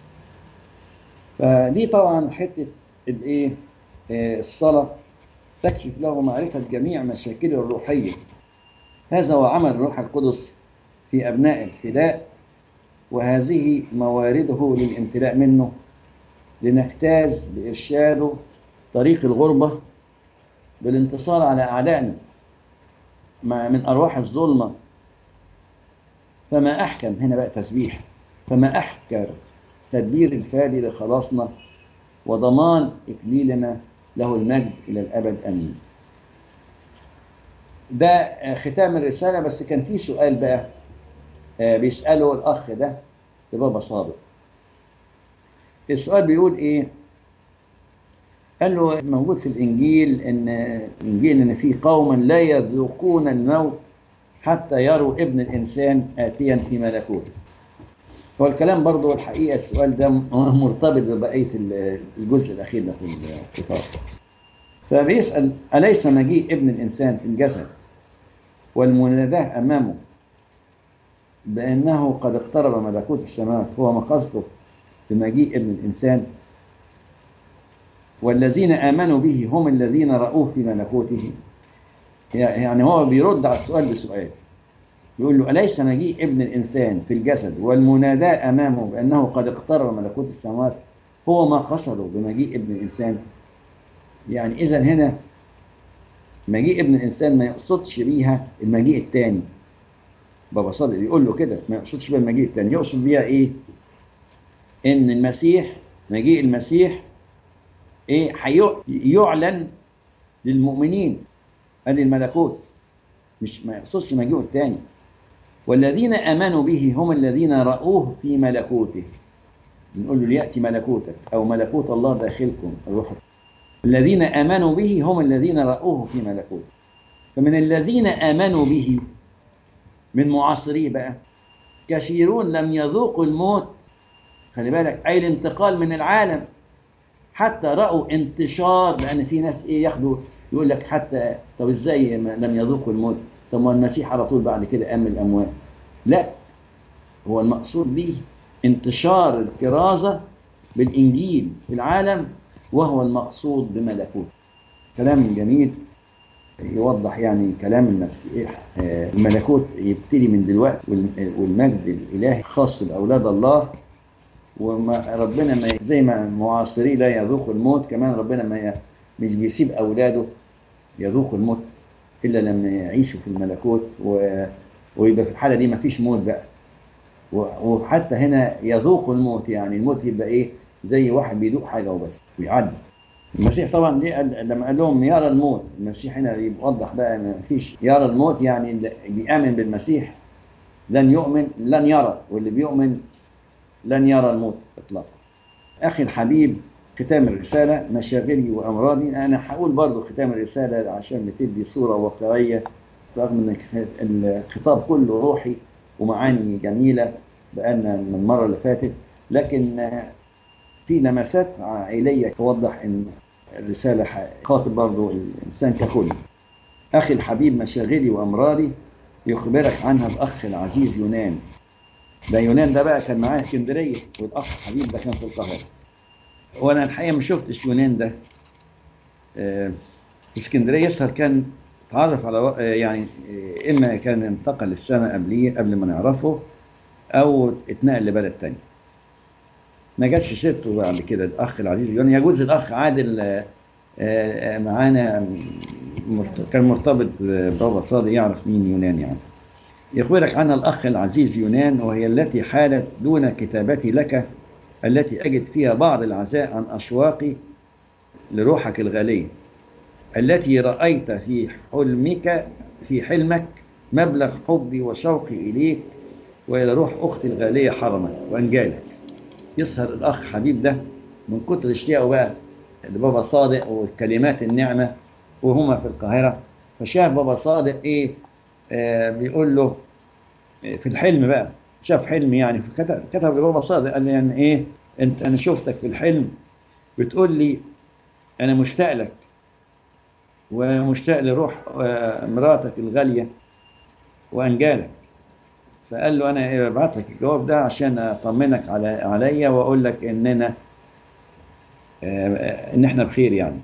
فدي طبعا حتة الإيه آه، الصلاة تكشف له معرفة جميع مشاكله الروحية هذا هو عمل الروح القدس في أبناء الفداء وهذه موارده للامتلاء منه لنجتاز بإرشاده طريق الغربة بالانتصار على أعدائنا مع من أرواح الظلمة فما أحكم هنا بقى تسبيح فما أحكم تدبير الفادي لخلاصنا وضمان إكليلنا له المجد إلى الأبد أمين ده آه، ختام الرسالة بس كان في سؤال بقى آه، بيسأله الأخ ده لبابا صادق السؤال بيقول إيه قال له موجود في الإنجيل إن الإنجيل إن في قوما لا يذوقون الموت حتى يروا ابن الإنسان آتيا في ملكوته هو الكلام برضو الحقيقة السؤال ده مرتبط ببقية الجزء الأخير ده في الكتاب فبيسأل أليس مجيء ابن الإنسان في الجسد والمناداة أمامه بأنه قد اقترب ملكوت السماوات هو ما قصده بمجيء ابن الإنسان والذين آمنوا به هم الذين رأوه في ملكوته يعني هو بيرد على السؤال بسؤال يقول له أليس مجيء ابن الإنسان في الجسد والمناداة أمامه بأنه قد اقترب ملكوت السماوات هو ما قصده بمجيء ابن الإنسان يعني إذا هنا مجيء ابن الإنسان ما يقصدش بيها المجيء الثاني بابا صادق يقول له كده ما يقصدش بيها المجيء الثاني يقصد بيها إيه؟ إن المسيح مجيء المسيح إيه هيعلن للمؤمنين ادي الملكوت مش ما يقصدش مجيئه الثاني والذين امنوا به هم الذين راوه في ملكوته نقول له لياتي ملكوتك او ملكوت الله داخلكم الروح الذين امنوا به هم الذين راوه في ملكوته فمن الذين امنوا به من معاصريه بقى كثيرون لم يذوقوا الموت خلي بالك اي الانتقال من العالم حتى راوا انتشار لان في ناس ايه ياخدوا يقول لك حتى طب ازاي لم يذوقوا الموت طب ما المسيح على طول بعد كده قام من الاموات لا هو المقصود به انتشار الكرازه بالانجيل في العالم وهو المقصود بملكوت كلام جميل يوضح يعني كلام المسيح آه، الملكوت يبتدي من دلوقتي وال- والمجد الالهي خاص باولاد الله وما ربنا ما زي ما معاصري لا يذوقوا الموت كمان ربنا ما ي- مش بيسيب اولاده يذوقوا الموت الا لما يعيشوا في الملكوت و... ويبقى في الحاله دي ما فيش موت بقى و... وحتى هنا يذوقوا الموت يعني الموت يبقى ايه زي واحد بيذوق حاجه وبس ويعدي المسيح طبعا ليه قال لما قال لهم يرى الموت المسيح هنا يوضح بقى ما فيش يرى الموت يعني اللي بيامن بالمسيح لن يؤمن لن يرى واللي بيؤمن لن يرى الموت اطلاقا اخي الحبيب ختام الرساله مشاغلي وامراضي انا هقول برضو ختام الرساله عشان بتدي صوره واقعيه رغم ان الخطاب كله روحي ومعاني جميله بقالنا من المره اللي فاتت لكن في لمسات عائليه توضح ان الرساله خاطب برضو الانسان ككل اخي الحبيب مشاغلي وامراضي يخبرك عنها الاخ العزيز يونان ده يونان ده بقى كان معاه اسكندريه والاخ حبيب ده كان في القاهره وانا الحقيقه ما شفتش يونان ده آه، في اسكندريه يسهر كان اتعرف على آه، يعني آه، اما كان انتقل للسماء قبليه قبل ما نعرفه او اتنقل لبلد تاني ما جاتش سيرته بعد كده الاخ العزيز يونان يجوز الاخ عادل آه، آه، معانا مرت- كان مرتبط بابا صادق يعرف مين يونان يعني يخبرك عنها الأخ العزيز يونان وهي التي حالت دون كتابتي لك التي أجد فيها بعض العزاء عن أشواقي لروحك الغالية التي رأيت في حلمك في حلمك مبلغ حبي وشوقي إليك وإلى روح أختي الغالية حرمك وأنجالك يسهر الأخ حبيب ده من كتر اشتياقه بقى لبابا صادق وكلمات النعمة وهما في القاهرة فشاف بابا صادق إيه آه بيقول له آه، في الحلم بقى شاف حلم يعني فكتب كتب لبابا صادق قال لي يعني ايه انت انا شفتك في الحلم بتقول لي انا مشتاق لك ومشتاق لروح آه، مراتك الغاليه وانجالك فقال له انا إيه ببعت لك الجواب ده عشان اطمنك على عليا واقول لك اننا آه، ان احنا بخير يعني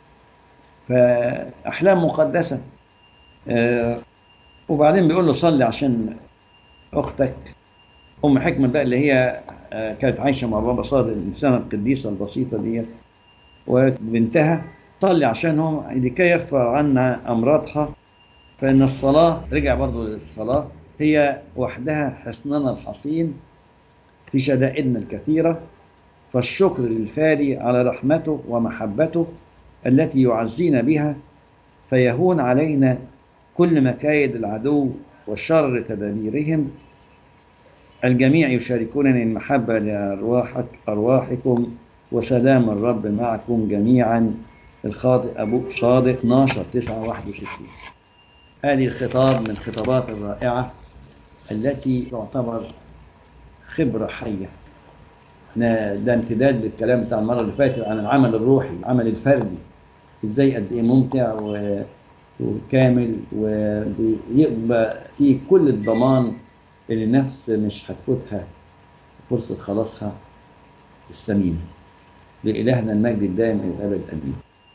فاحلام مقدسه آه، وبعدين بيقول له صلي عشان اختك ام حكمه بقى اللي هي آه، كانت عايشه مع بابا صادق الانسانه القديسه البسيطه ديت وبنتها صلي عشانهم لكي يغفر عنا امراضها فان الصلاه رجع برضو للصلاه هي وحدها حصننا الحصين في شدائدنا الكثيره فالشكر للفادي على رحمته ومحبته التي يعزينا بها فيهون علينا كل مكايد العدو وشر تدابيرهم الجميع يشاركونني المحبة لأرواحك أرواحكم وسلام الرب معكم جميعا الخاطئ أبوك صادق 12 9 61 هذه الخطاب من الخطابات الرائعة التي تعتبر خبرة حية احنا ده امتداد للكلام بتاع المرة اللي فاتت عن العمل الروحي العمل الفردي ازاي قد ايه ممتع و... وكامل ويبقى فيه كل الضمان اللي النفس مش هتفوتها فرصة خلاصها الثمين لإلهنا المجد الدائم إلى الأبد أمين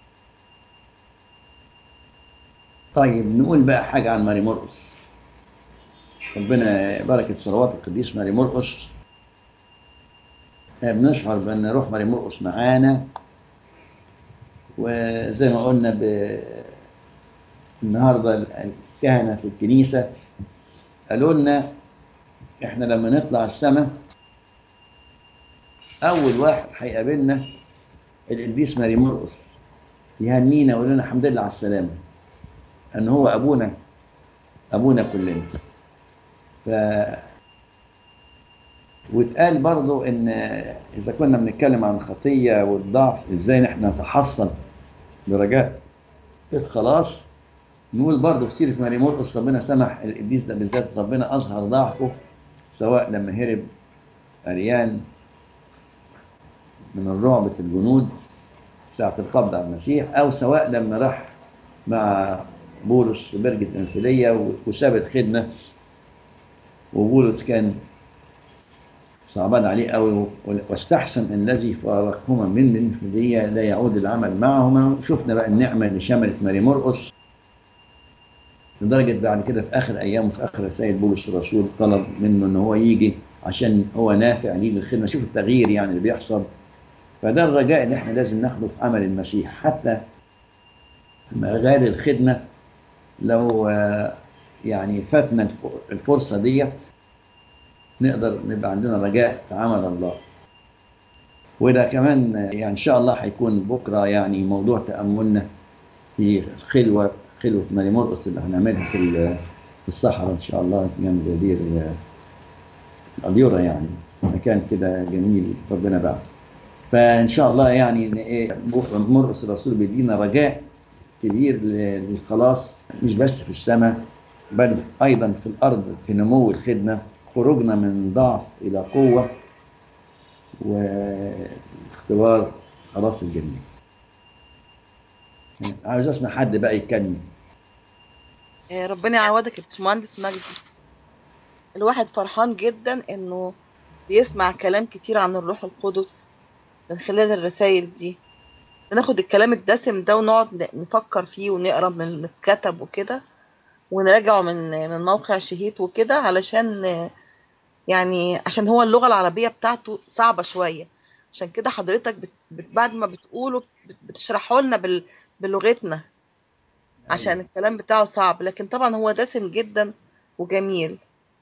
طيب نقول بقى حاجة عن ماري مرقس ربنا بركة صلوات القديس ماري مرقس بنشعر بأن روح ماري مرقس معانا وزي ما قلنا ب... النهارده الكهنة في الكنيسة قالوا لنا احنا لما نطلع السماء أول واحد هيقابلنا القديس ماري مرقس يهنينا ويقول لنا الحمد لله على السلامة أن هو أبونا أبونا كلنا ف واتقال برضو ان اذا كنا بنتكلم عن الخطيه والضعف ازاي نحن نتحصن برجاء الخلاص نقول برضو في سيره ماري مرقس ربنا سمح القديس ده بالذات ربنا اظهر ضعفه سواء لما هرب اريان من رعبة الجنود ساعة القبض على المسيح أو سواء لما راح مع بولس في برجة انفيلية وساب الخدمة وبولس كان صعبان عليه قوي واستحسن الذي فارقهما من الانفيلية لا يعود العمل معهما شفنا بقى النعمة اللي شملت ماري مرقس لدرجة بعد كده في آخر أيامه في آخر رسائل بولس الرسول طلب منه إن هو يجي عشان هو نافع ليه للخدمة شوف التغيير يعني اللي بيحصل فده الرجاء اللي احنا لازم ناخده في عمل المسيح حتى مجال الخدمة لو يعني فاتنا الفرصة ديت نقدر نبقى عندنا رجاء في عمل الله وده كمان يعني إن شاء الله هيكون بكرة يعني موضوع تأملنا في خلوة خلوة ماري مرقس اللي هنعملها في في الصحراء إن شاء الله جنب دير الأديرة يعني مكان كده جميل ربنا بعد فإن شاء الله يعني إيه مرقس الرسول بيدينا رجاء كبير للخلاص مش بس في السماء بل أيضا في الأرض في نمو الخدمة خروجنا من ضعف إلى قوة واختبار خلاص الجميع عاوز اسمع حد بقى يتكلم ربنا يعوضك يا باشمهندس مجدي الواحد فرحان جدا انه بيسمع كلام كتير عن الروح القدس من خلال الرسائل دي ناخد الكلام الدسم ده ونقعد نفكر فيه ونقرا من الكتب وكده ونراجعه من من موقع شهيت وكده علشان يعني عشان هو اللغه العربيه بتاعته صعبه شويه عشان كده حضرتك بت بعد ما بتقوله بتشرحه لنا بال بلغتنا عشان الكلام بتاعه صعب لكن طبعا هو دسم جدا وجميل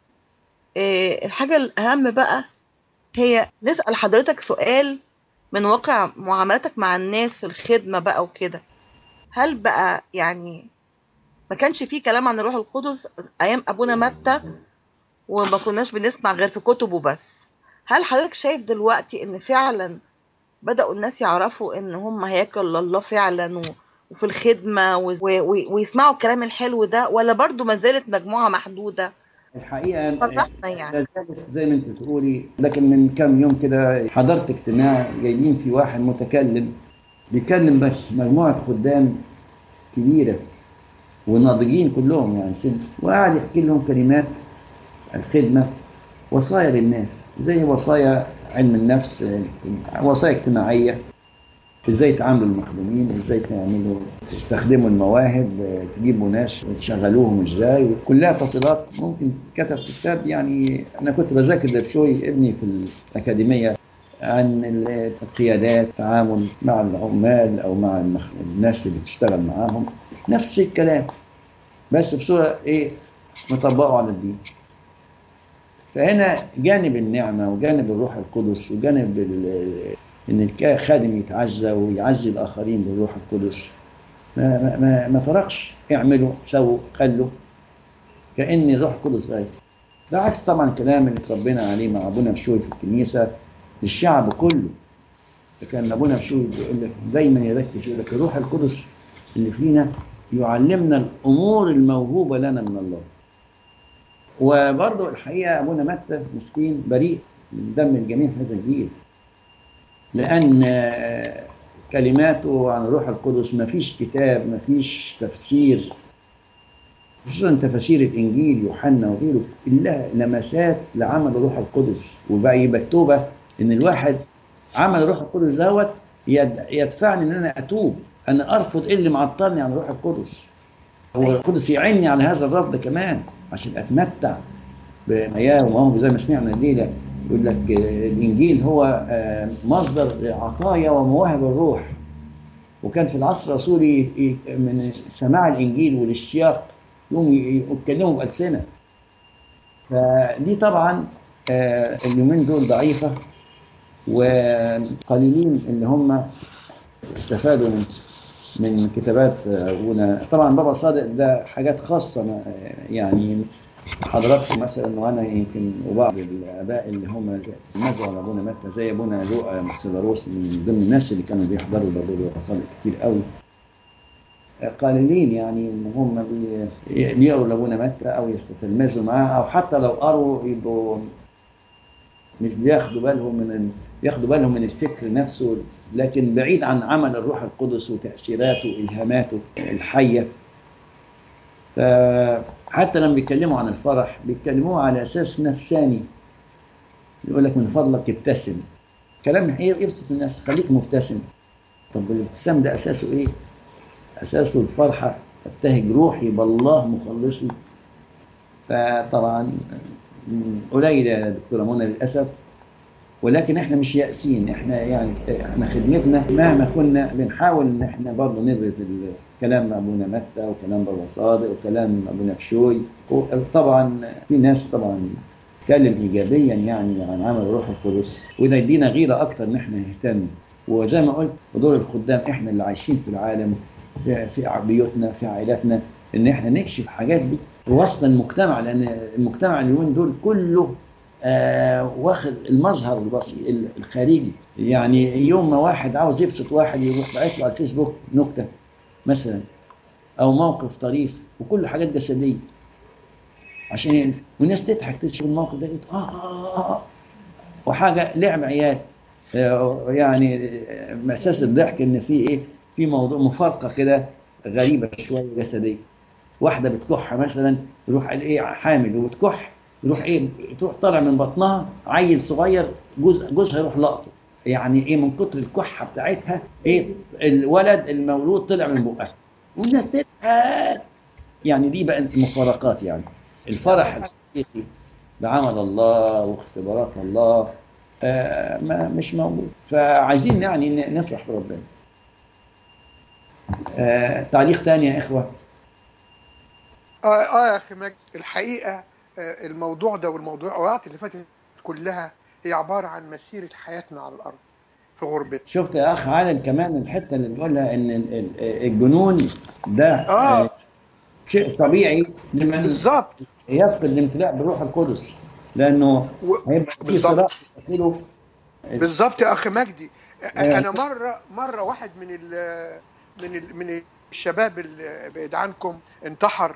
إيه الحاجه الاهم بقى هي نسال حضرتك سؤال من واقع معاملتك مع الناس في الخدمة بقى وكده هل بقى يعني ما كانش فيه كلام عن الروح القدس أيام أبونا متى وما كناش بنسمع غير في كتبه بس هل حضرتك شايف دلوقتي إن فعلا بدأوا الناس يعرفوا إن هم هياكل الله فعلا و... وفي الخدمة و... و... ويسمعوا الكلام الحلو ده ولا برضو ما زالت مجموعة محدودة الحقيقه فرحنا يعني زي ما انت بتقولي لكن من كام يوم كده حضرت اجتماع جايبين في واحد متكلم بيتكلم بس مجموعه خدام كبيره وناضجين كلهم يعني سن وقعد يحكي لهم كلمات الخدمه وصايا للناس زي وصايا علم النفس وصايا اجتماعيه ازاي تعاملوا المخدومين ازاي تعملوا تستخدموا المواهب تجيبوا ناس تشغلوهم ازاي كلها تفصيلات ممكن كتب كتاب يعني انا كنت بذاكر لبشوي ابني في الاكاديميه عن القيادات التعامل مع العمال او مع المخ... الناس اللي بتشتغل معاهم نفس الكلام بس بصوره ايه مطبقه على الدين فهنا جانب النعمه وجانب الروح القدس وجانب ال... ان الخادم يتعزى ويعزي الاخرين بالروح القدس ما ما ما, ما تركش اعملوا سووا خلوا كان الروح القدس غايب ده عكس طبعا الكلام اللي اتربينا عليه مع ابونا مشوي في الكنيسه للشعب كله كان ابونا مشوي بيقول لك دايما يركز يقول لك الروح القدس اللي فينا يعلمنا الامور الموهوبه لنا من الله وبرضه الحقيقه ابونا متى مسكين بريء من دم الجميع في هذا الجيل لأن كلماته عن الروح القدس ما فيش كتاب ما فيش تفسير خصوصا تفاسير الإنجيل يوحنا وغيره إلا لمسات لعمل الروح القدس وبقى يبقى التوبة إن الواحد عمل الروح القدس دوت يدفعني إن أنا أتوب أنا أرفض إيه اللي معطلني عن الروح القدس هو القدس يعني على هذا الرفض كمان عشان أتمتع بحياة ومواهب زي ما سمعنا الليلة يقول لك الانجيل هو مصدر عطايا ومواهب الروح وكان في العصر الرسولي من سماع الانجيل والاشتياق يقوم يتكلموا بالسنه فدي طبعا اليومين دول ضعيفه وقليلين اللي هم استفادوا من من كتابات ابونا طبعا بابا صادق ده حاجات خاصه يعني حضراتكم مثلا وانا يمكن وبعض الاباء اللي هم نزلوا على ابونا متى زي ابونا لوقا سيلاروس من ضمن الناس اللي كانوا بيحضروا بابا صادق كتير قوي قليلين يعني ان هم بيقروا لابونا متى او يستلمذوا معاه او حتى لو قروا يبقوا مش بياخدوا بالهم من ياخدوا بالهم من الفكر نفسه لكن بعيد عن عمل الروح القدس وتاثيراته والهاماته الحيه فحتى لما بيتكلموا عن الفرح بيتكلموه على اساس نفساني يقول لك من فضلك ابتسم كلام الحقيقة يبسط الناس خليك مبتسم طب الابتسام ده اساسه ايه؟ اساسه الفرحه ابتهج روحي بالله مخلصي فطبعا قليل يا دكتوره منى للاسف ولكن احنا مش يائسين احنا يعني احنا خدمتنا مهما كنا بنحاول ان احنا برضه نبرز كلام ابونا متى وكلام بابا صادق وكلام ابونا بشوي وطبعا في ناس طبعا تتكلم ايجابيا يعني عن عمل الروح القدس وده يدينا غيره اكتر ان احنا نهتم وزي ما قلت دور الخدام احنا اللي عايشين في العالم في في بيوتنا في عائلاتنا ان احنا نكشف الحاجات دي وسط المجتمع لان المجتمع اليومين دول كله آه واخد المظهر البسيط الخارجي يعني يوم ما واحد عاوز يبسط واحد يروح باعت له على الفيسبوك نكته مثلا او موقف طريف وكل حاجات جسديه عشان يعني والناس تضحك تشوف الموقف ده آه, آه, آه, اه وحاجه لعب عيال يعني مساس الضحك ان في ايه في موضوع مفارقه كده غريبه شويه جسديه واحده بتكح مثلا يروح ايه حامل وبتكح يروح ايه تروح طالع من بطنها عيل صغير جوز جوزها يروح لقطه يعني ايه من كتر الكحه بتاعتها ايه الولد المولود طلع من بقها والناس تضحك يعني دي بقى المفارقات يعني الفرح الحقيقي بعمل الله واختبارات الله آه ما مش موجود فعايزين يعني نفرح بربنا آه تعليق تاني يا اخوه اه اه يا اخي مجد الحقيقه آه الموضوع ده والموضوعات اللي فاتت كلها هي عباره عن مسيره حياتنا على الارض في غربتنا شفت يا اخ عادل كمان الحته اللي بيقولها ان الجنون ده اه شيء طبيعي لمن بالظبط يفقد الامتلاء بالروح القدس لانه و... هيبقى في صراع بالظبط يا اخي مجدي انا مره مره واحد من ال من ال من الشباب اللي بعيد عنكم انتحر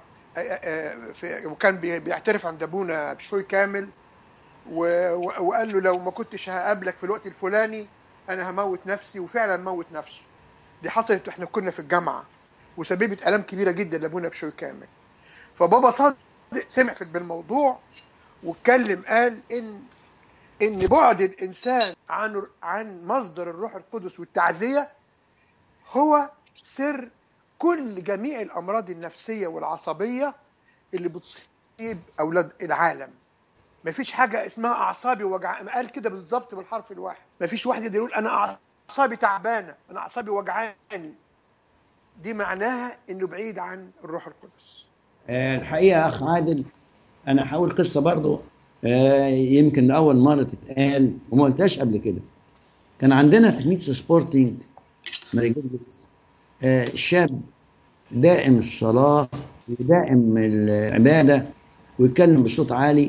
في وكان بيعترف عند ابونا بشوي كامل وقال له لو ما كنتش هقابلك في الوقت الفلاني انا هموت نفسي وفعلا موت نفسه دي حصلت واحنا كنا في الجامعه وسببت الام كبيره جدا لابونا بشوي كامل فبابا صادق سمع في بالموضوع واتكلم قال ان ان بعد الانسان عن عن مصدر الروح القدس والتعزيه هو سر كل جميع الامراض النفسيه والعصبيه اللي بتصيب اولاد العالم مفيش حاجه اسمها اعصابي وجع قال كده بالظبط بالحرف الواحد مفيش واحد يقدر يقول انا اعصابي تعبانه انا اعصابي وجعاني دي معناها انه بعيد عن الروح القدس الحقيقه اخ عادل انا هقول قصه برضو يمكن اول مره تتقال وما قلتهاش قبل كده كان عندنا في كنيسه سبورتنج مريجلس شاب دائم الصلاه ودائم العباده ويتكلم بصوت عالي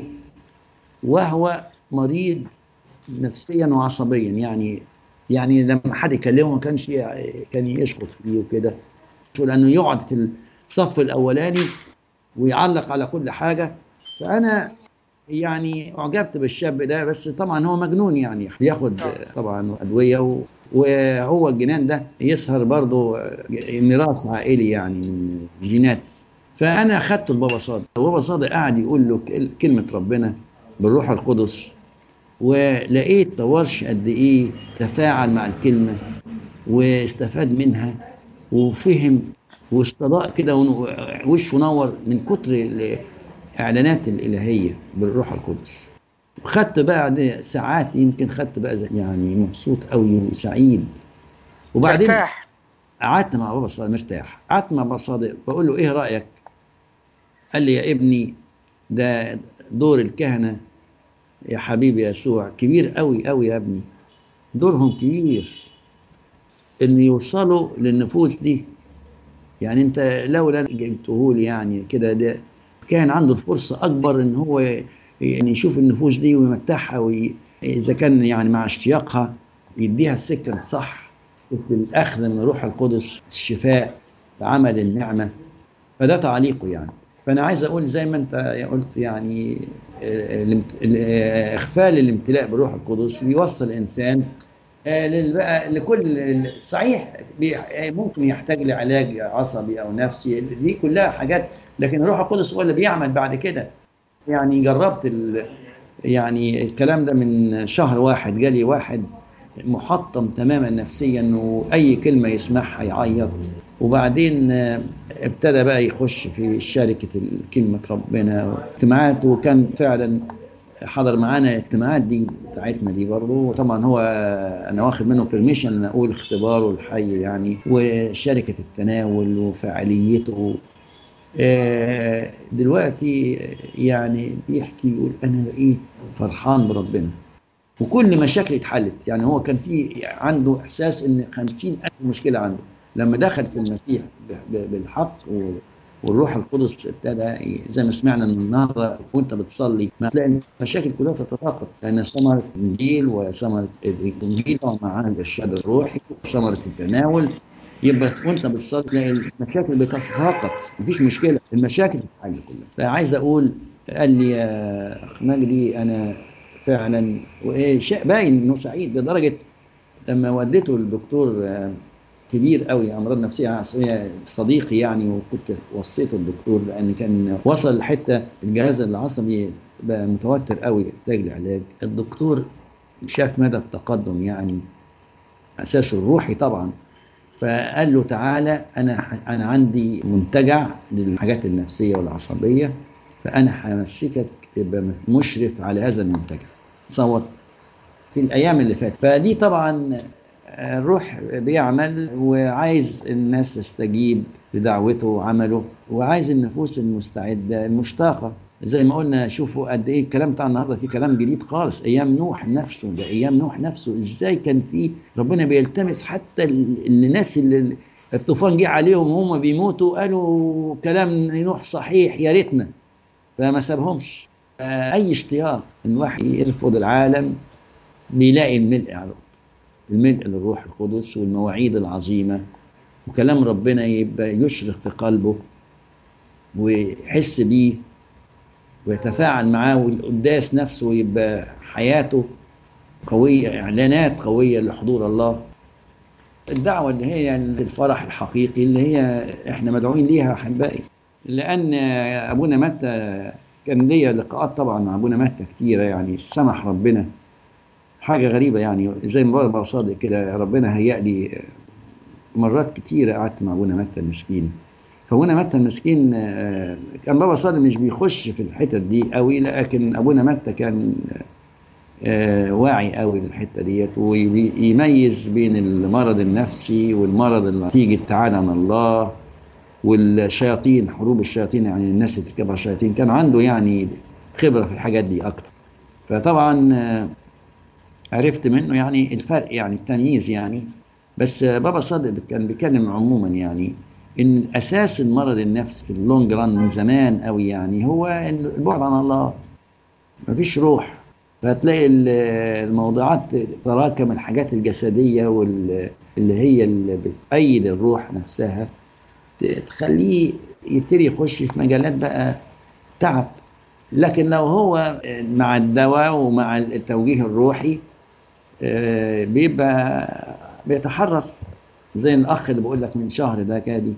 وهو مريض نفسيا وعصبيا يعني يعني لما حد يكلمه ما كانش كان يشخط فيه وكده لانه يقعد في الصف الاولاني ويعلق على كل حاجه فانا يعني اعجبت بالشاب ده بس طبعا هو مجنون يعني بياخد طبعا ادويه وهو الجنان ده يسهر برضه ميراث عائلي يعني من جينات فانا اخدته لبابا صادق وبابا صادق قاعد يقول له كلمه ربنا بالروح القدس ولقيت طورش قد ايه تفاعل مع الكلمه واستفاد منها وفهم واستضاء كده وشه نور من كتر الاعلانات الالهيه بالروح القدس خدت بعد ساعات يمكن خدت بقى يعني مبسوط قوي وسعيد وبعدين مرتاح قعدت مع بابا صادق مرتاح قعدت مع بابا صادق بقول له ايه رايك قال لي يا ابني ده دور الكهنه يا حبيبي يسوع كبير قوي قوي يا ابني دورهم كبير ان يوصلوا للنفوس دي يعني انت لولا جبته لي يعني كده ده كان عنده الفرصه اكبر ان هو يعني يشوف النفوس دي ويمتعها وي... اذا كان يعني مع اشتياقها يديها السكه الصح في الاخذ من روح القدس الشفاء عمل النعمه فده تعليقه يعني فانا عايز اقول زي ما انت قلت يعني اغفال الامتلاء بروح القدس بيوصل الانسان آه، بقى لكل صحيح ممكن يحتاج لعلاج عصبي او نفسي دي كلها حاجات لكن الروح القدس هو اللي بيعمل بعد كده يعني جربت ال... يعني الكلام ده من شهر واحد جالي واحد محطم تماما نفسيا واي كلمه يسمعها يعيط وبعدين ابتدى بقى يخش في شركه كلمه ربنا اجتماعات وكان فعلا حضر معانا الاجتماعات دي بتاعتنا دي برضه وطبعا هو انا واخد منه بيرميشن ان اقول اختباره الحي يعني وشركه التناول وفعاليته دلوقتي يعني بيحكي يقول انا بقيت فرحان بربنا وكل مشاكلي اتحلت يعني هو كان في عنده احساس ان خمسين الف مشكله عنده لما دخل في المسيح بالحق والروح القدس ابتدى زي ما سمعنا النهارده وانت بتصلي ما تلاقي المشاكل كلها تتساقط لان ثمره الانجيل وثمره الانجيل ومعاها الارشاد الروحي وثمره التناول يبقى وانت بتصلي تلاقي المشاكل بتتساقط مفيش مشكله المشاكل بتتحل كلها فعايز اقول قال لي يا اخ مجدي انا فعلا وايه شيء باين انه سعيد لدرجه لما وديته للدكتور كبير قوي امراض نفسيه عصبيه صديقي يعني وكنت وصيته الدكتور لان كان وصل لحته الجهاز العصبي بقى متوتر قوي يحتاج لعلاج الدكتور شاف مدى التقدم يعني اساسه الروحي طبعا فقال له تعالى انا انا عندي منتجع للحاجات النفسيه والعصبيه فانا همسكك تبقى مشرف على هذا المنتجع تصور في الايام اللي فاتت فدي طبعا الروح بيعمل وعايز الناس تستجيب لدعوته وعمله وعايز النفوس المستعده المشتاقه زي ما قلنا شوفوا قد ايه الكلام بتاع النهارده في كلام جديد خالص ايام نوح نفسه ده ايام نوح نفسه ازاي كان في ربنا بيلتمس حتى الناس اللي الطوفان جه عليهم وهم بيموتوا قالوا كلام نوح صحيح يا ريتنا فما سابهمش اي اشتياق ان واحد يرفض العالم بيلاقي الملء على الملء للروح القدس والمواعيد العظيمه وكلام ربنا يبقى يشرق في قلبه ويحس بيه ويتفاعل معاه والقداس نفسه يبقى حياته قوية إعلانات قوية لحضور الله الدعوة اللي هي الفرح الحقيقي اللي هي احنا مدعوين ليها أحبائي لأن أبونا متى كان ليا لقاءات طبعا مع أبونا متى كتيرة يعني سمح ربنا حاجة غريبة يعني زي ما بابا صادق كده ربنا هيأ لي مرات كتيرة قعدت مع أبونا متى المسكين فابونا متى المسكين كان بابا صادق مش بيخش في الحتت دي قوي لكن ابونا متى كان واعي قوي للحته ديت ويميز بين المرض النفسي والمرض اللي نتيجه ابتعاد عن الله والشياطين حروب الشياطين يعني الناس اللي تركبها الشياطين كان عنده يعني خبره في الحاجات دي اكتر فطبعا عرفت منه يعني الفرق يعني التمييز يعني بس بابا صادق كان بيتكلم عموما يعني ان اساس المرض النفسي في اللونج ران من زمان قوي يعني هو البعد عن الله مفيش روح فهتلاقي الموضوعات تراكم الحاجات الجسديه واللي هي اللي بتأيد الروح نفسها تخليه يبتدي يخش في مجالات بقى تعب لكن لو هو مع الدواء ومع التوجيه الروحي بيبقى بيتحرك زي الاخ اللي بقول لك من شهر ده كادي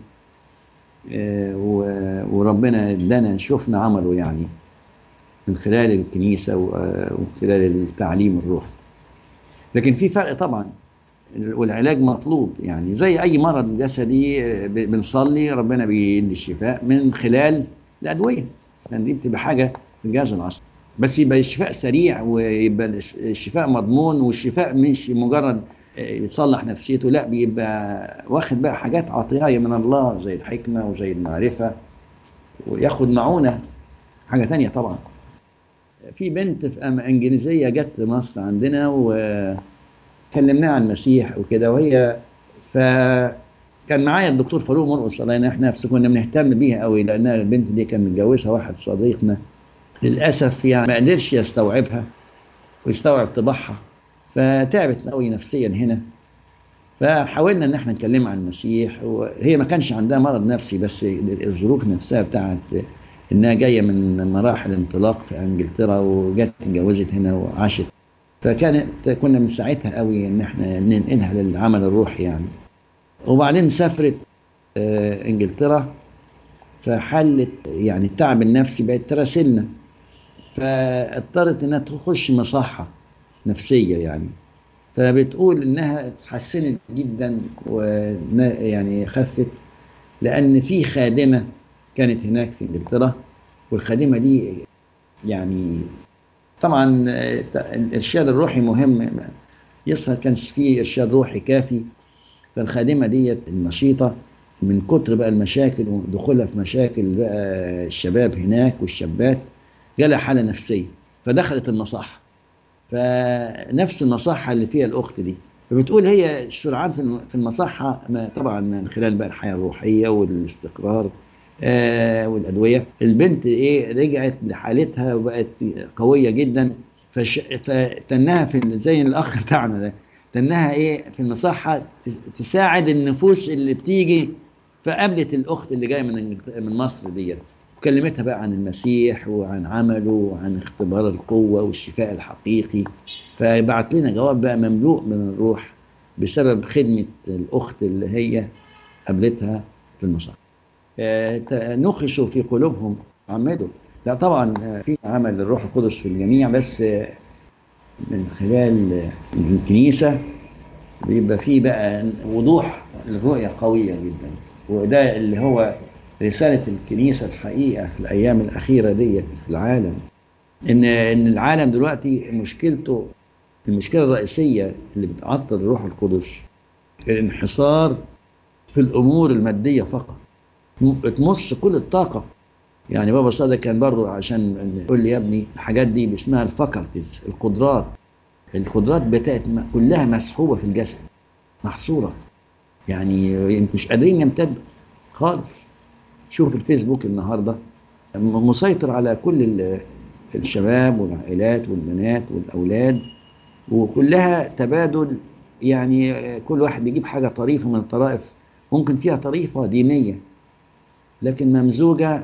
وربنا ادانا شفنا عمله يعني من خلال الكنيسه ومن خلال التعليم الروحي لكن في فرق طبعا والعلاج مطلوب يعني زي اي مرض جسدي بنصلي ربنا بيدي الشفاء من خلال الادويه يعني دي بتبقى حاجه في الجهاز العصبي بس يبقى الشفاء سريع ويبقى الشفاء مضمون والشفاء مش مجرد يصلح نفسيته لا بيبقى واخد بقى حاجات عطية من الله زي الحكمة وزي المعرفة وياخد معونة حاجة تانية طبعا في بنت في انجليزية جت مصر عندنا وكلمناها عن المسيح وكده وهي فكان معايا الدكتور فاروق مرقص الله ينح نفسه كنا بنهتم بيها قوي لانها البنت دي كان متجوزها واحد صديقنا للاسف يعني ما قدرش يستوعبها ويستوعب طباعها فتعبت قوي نفسيا هنا فحاولنا ان احنا نكلم عن المسيح وهي ما كانش عندها مرض نفسي بس الظروف نفسها بتاعت انها جايه من مراحل انطلاق في انجلترا وجت اتجوزت هنا وعاشت فكانت كنا من ساعتها قوي ان احنا ننقلها للعمل الروحي يعني وبعدين سافرت آه، انجلترا فحلت يعني التعب النفسي بقت تراسلنا فاضطرت انها تخش مصحة نفسية يعني فبتقول انها اتحسنت جدا ويعني خفت لان في خادمة كانت هناك في انجلترا والخادمة دي يعني طبعا آه، الارشاد الروحي مهم يسهر كانش فيه ارشاد روحي كافي فالخادمه ديت النشيطه من كتر بقى المشاكل ودخولها في مشاكل بقى الشباب هناك والشابات جالها حاله نفسيه فدخلت المصحه فنفس المصحه اللي فيها الاخت دي فبتقول هي السرعان في الم- في المصحه ما- طبعا من خلال بقى الحياه الروحيه والاستقرار آه والادويه البنت ايه رجعت لحالتها وبقت قويه جدا فش... فتنها في ال- زي الاخ بتاعنا ده تنها ايه في المصحه تس- تساعد النفوس اللي بتيجي فقابلت الاخت اللي جايه من إنجلت- من مصر ديت وكلمتها بقى عن المسيح وعن عمله وعن اختبار القوه والشفاء الحقيقي فبعت لنا جواب بقى مملوء من الروح بسبب خدمه الاخت اللي هي قابلتها في المصحه آه، ت- نخشوا في قلوبهم عمدوا لا طبعا آه، في عمل الروح القدس في الجميع بس آه، من خلال آه، الكنيسة بيبقى فيه بقى وضوح الرؤية قوية جدا وده اللي هو رسالة الكنيسة الحقيقة في الأيام الأخيرة ديت في العالم إن إن العالم دلوقتي مشكلته المشكلة الرئيسية اللي بتعطل الروح القدس الانحصار في الأمور المادية فقط تمص كل الطاقة يعني بابا صادق كان برضه عشان يقول لي يا ابني الحاجات دي اسمها الفاكولتيز القدرات القدرات بتاعت م- كلها مسحوبة في الجسد محصورة يعني مش قادرين يمتدوا خالص شوف الفيسبوك النهارده م- مسيطر على كل ال- الشباب والعائلات والبنات والأولاد وكلها تبادل يعني كل واحد يجيب حاجة طريفة من الطرائف ممكن فيها طريفة دينية لكن ممزوجة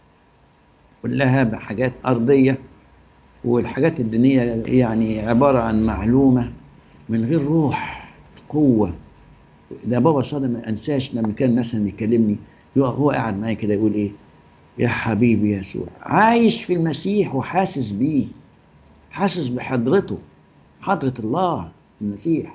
كلها بحاجات أرضية والحاجات الدينية يعني عبارة عن معلومة من غير روح قوة ده بابا صادق ما انساش لما كان مثلا يكلمني يقف هو قاعد معايا كده يقول ايه يا حبيبي يسوع عايش في المسيح وحاسس بيه حاسس بحضرته حضرة الله المسيح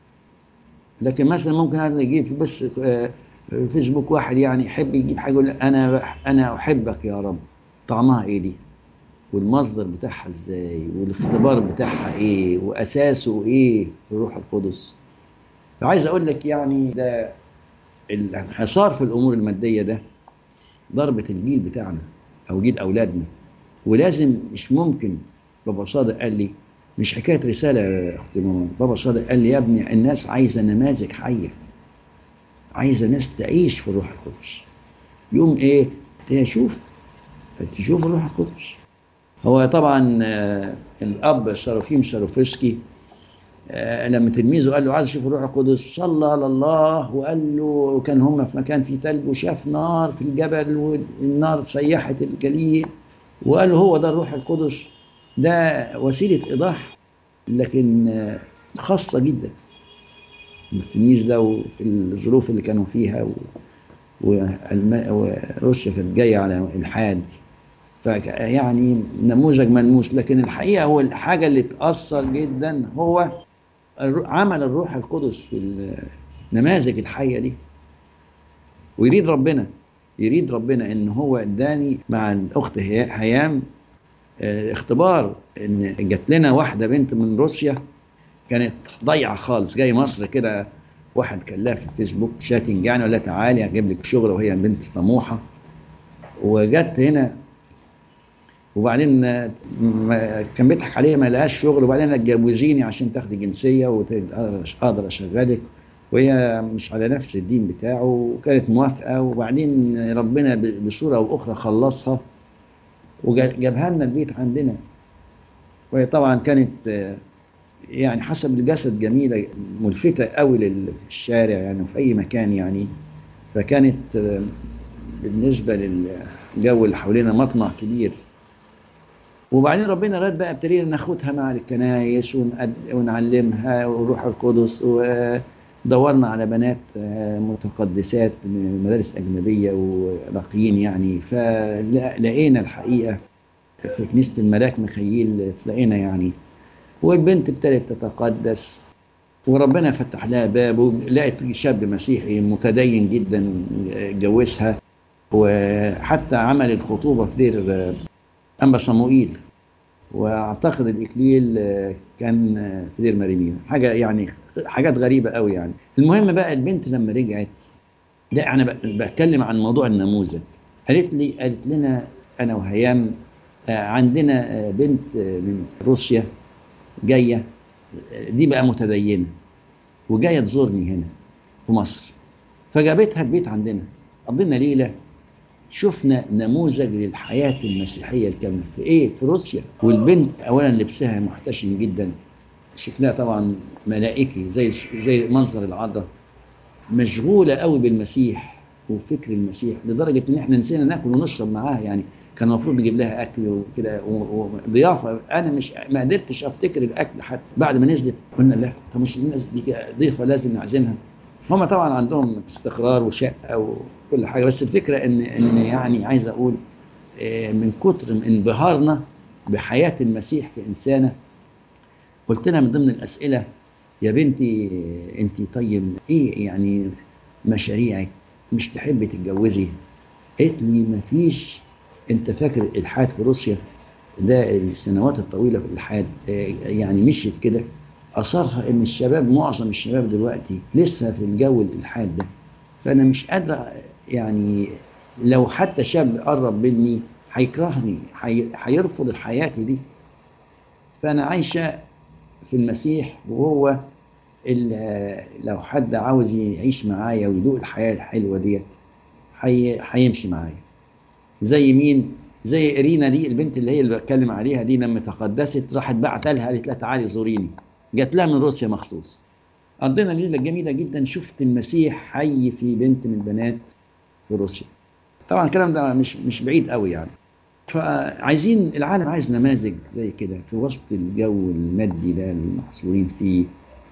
لكن مثلا ممكن هذا يجيب بس آه، فيسبوك واحد يعني يحب يجيب حاجه يقول انا انا احبك يا رب طعمها ايه دي والمصدر بتاعها ازاي والاختبار بتاعها ايه واساسه ايه في الروح القدس فعايز اقول لك يعني ده الانحصار في الامور الماديه ده ضربه الجيل بتاعنا او جيل اولادنا ولازم مش ممكن بابا صادق قال لي مش حكايه رساله يا اختي ماما بابا صادق قال لي يا ابني الناس عايزه نماذج حيه عايزه ناس تعيش في الروح القدس يوم ايه تشوف تشوف الروح القدس هو طبعا آه، الاب ساروفيم ساروفسكي آه، لما تلميذه قال له عايز اشوف الروح القدس صلى على الله وقال له كان هم في مكان فيه ثلج وشاف نار في الجبل والنار سيحت الجليد وقال له هو ده الروح القدس ده وسيله ايضاح لكن آه، خاصه جدا التلميذ ده وفي الظروف اللي كانوا فيها و... والم- وروسيا كانت جايه على الحاد فيعني نموذج ملموس لكن الحقيقه هو الحاجه اللي تاثر جدا هو الر- عمل الروح القدس في النماذج الحيه دي ويريد ربنا يريد ربنا ان هو اداني مع الاخت هي- هيام آه، اختبار ان جات لنا واحده بنت من روسيا كانت ضايعه خالص جاي مصر كده واحد كلها في الفيسبوك شاتنج يعني ولا لها تعالي هجيب لك شغل وهي بنت طموحه وجت هنا وبعدين آه، ما- كان بيضحك عليها ما لقاش شغل وبعدين اتجوزيني عشان تاخدي جنسيه واقدر اشغلك وهي مش على نفس الدين بتاعه وكانت موافقه وبعدين ربنا ب- بصوره او اخرى خلصها وجابها لنا البيت عندنا وهي طبعا كانت آه، يعني حسب الجسد جميله ملفته قوي للشارع يعني وفي اي مكان يعني فكانت آه، بالنسبه للجو اللي حوالينا مطمع كبير وبعدين ربنا رد بقى ابتدينا ناخدها مع الكنايس ونقد- ونعلمها والروح القدس ودورنا على بنات آه، متقدسات من مدارس أجنبية وراقيين يعني فلقينا الحقيقة في كنيسة الملاك مخيل لقينا يعني والبنت ابتدت تتقدس وربنا فتح لها باب ولقت شاب مسيحي متدين جدا جوزها وحتى عمل الخطوبة في دير آه، أنبا صموئيل واعتقد الاكليل آه، كان آه، في دير مريمين حاجه يعني حاجات غريبه قوي يعني المهم بقى البنت لما رجعت لا انا ب- بتكلم عن موضوع النموذج قالت لي قالت لنا انا وهيام آه، عندنا آه، بنت آه، من روسيا جايه آه، دي بقى متدينه وجايه تزورني هنا في مصر فجابتها البيت عندنا قضينا ليله شفنا نموذج للحياة المسيحية الكاملة في إيه؟ في روسيا والبنت أولا لبسها محتشم جدا شكلها طبعا ملائكي زي زي منظر العذراء مشغولة قوي بالمسيح وفكر المسيح لدرجة إن إحنا نسينا ناكل ونشرب معاها يعني كان المفروض نجيب لها أكل وكده و- وضيافة أنا مش ما قدرتش أفتكر الأكل حتى بعد ما نزلت قلنا لا طب مش الناس دي ضيفة لازم نعزمها هم طبعا عندهم استقرار وشقه وكل حاجه بس الفكره ان ان يعني عايز اقول آه، من كتر من انبهارنا بحياه المسيح في انسانه قلت لها من ضمن الاسئله يا بنتي آه، انت طيب ايه يعني مشاريعك مش تحبي تتجوزي قالت لي مفيش انت فاكر الالحاد في روسيا ده السنوات الطويله في الالحاد آه، يعني مشيت كده اثرها ان الشباب معظم الشباب دلوقتي لسه في الجو الالحاد ده فانا مش قادره يعني لو حتى شاب قرب مني هيكرهني هي- هيرفض الحياه دي فانا عايشه في المسيح وهو ال- لو حد عاوز يعيش معايا ويدوق الحياه الحلوه ديت هي- هيمشي معايا زي مين زي إرينا دي البنت اللي هي اللي بتكلم عليها دي لما تقدست راحت بعت لها قالت لها تعالي زوريني جات لها من روسيا مخصوص قضينا ليله جميله جدا شفت المسيح حي في بنت من البنات في روسيا طبعا الكلام ده مش مش بعيد قوي يعني فعايزين العالم عايز نماذج زي كده في وسط الجو المادي ده المحصورين فيه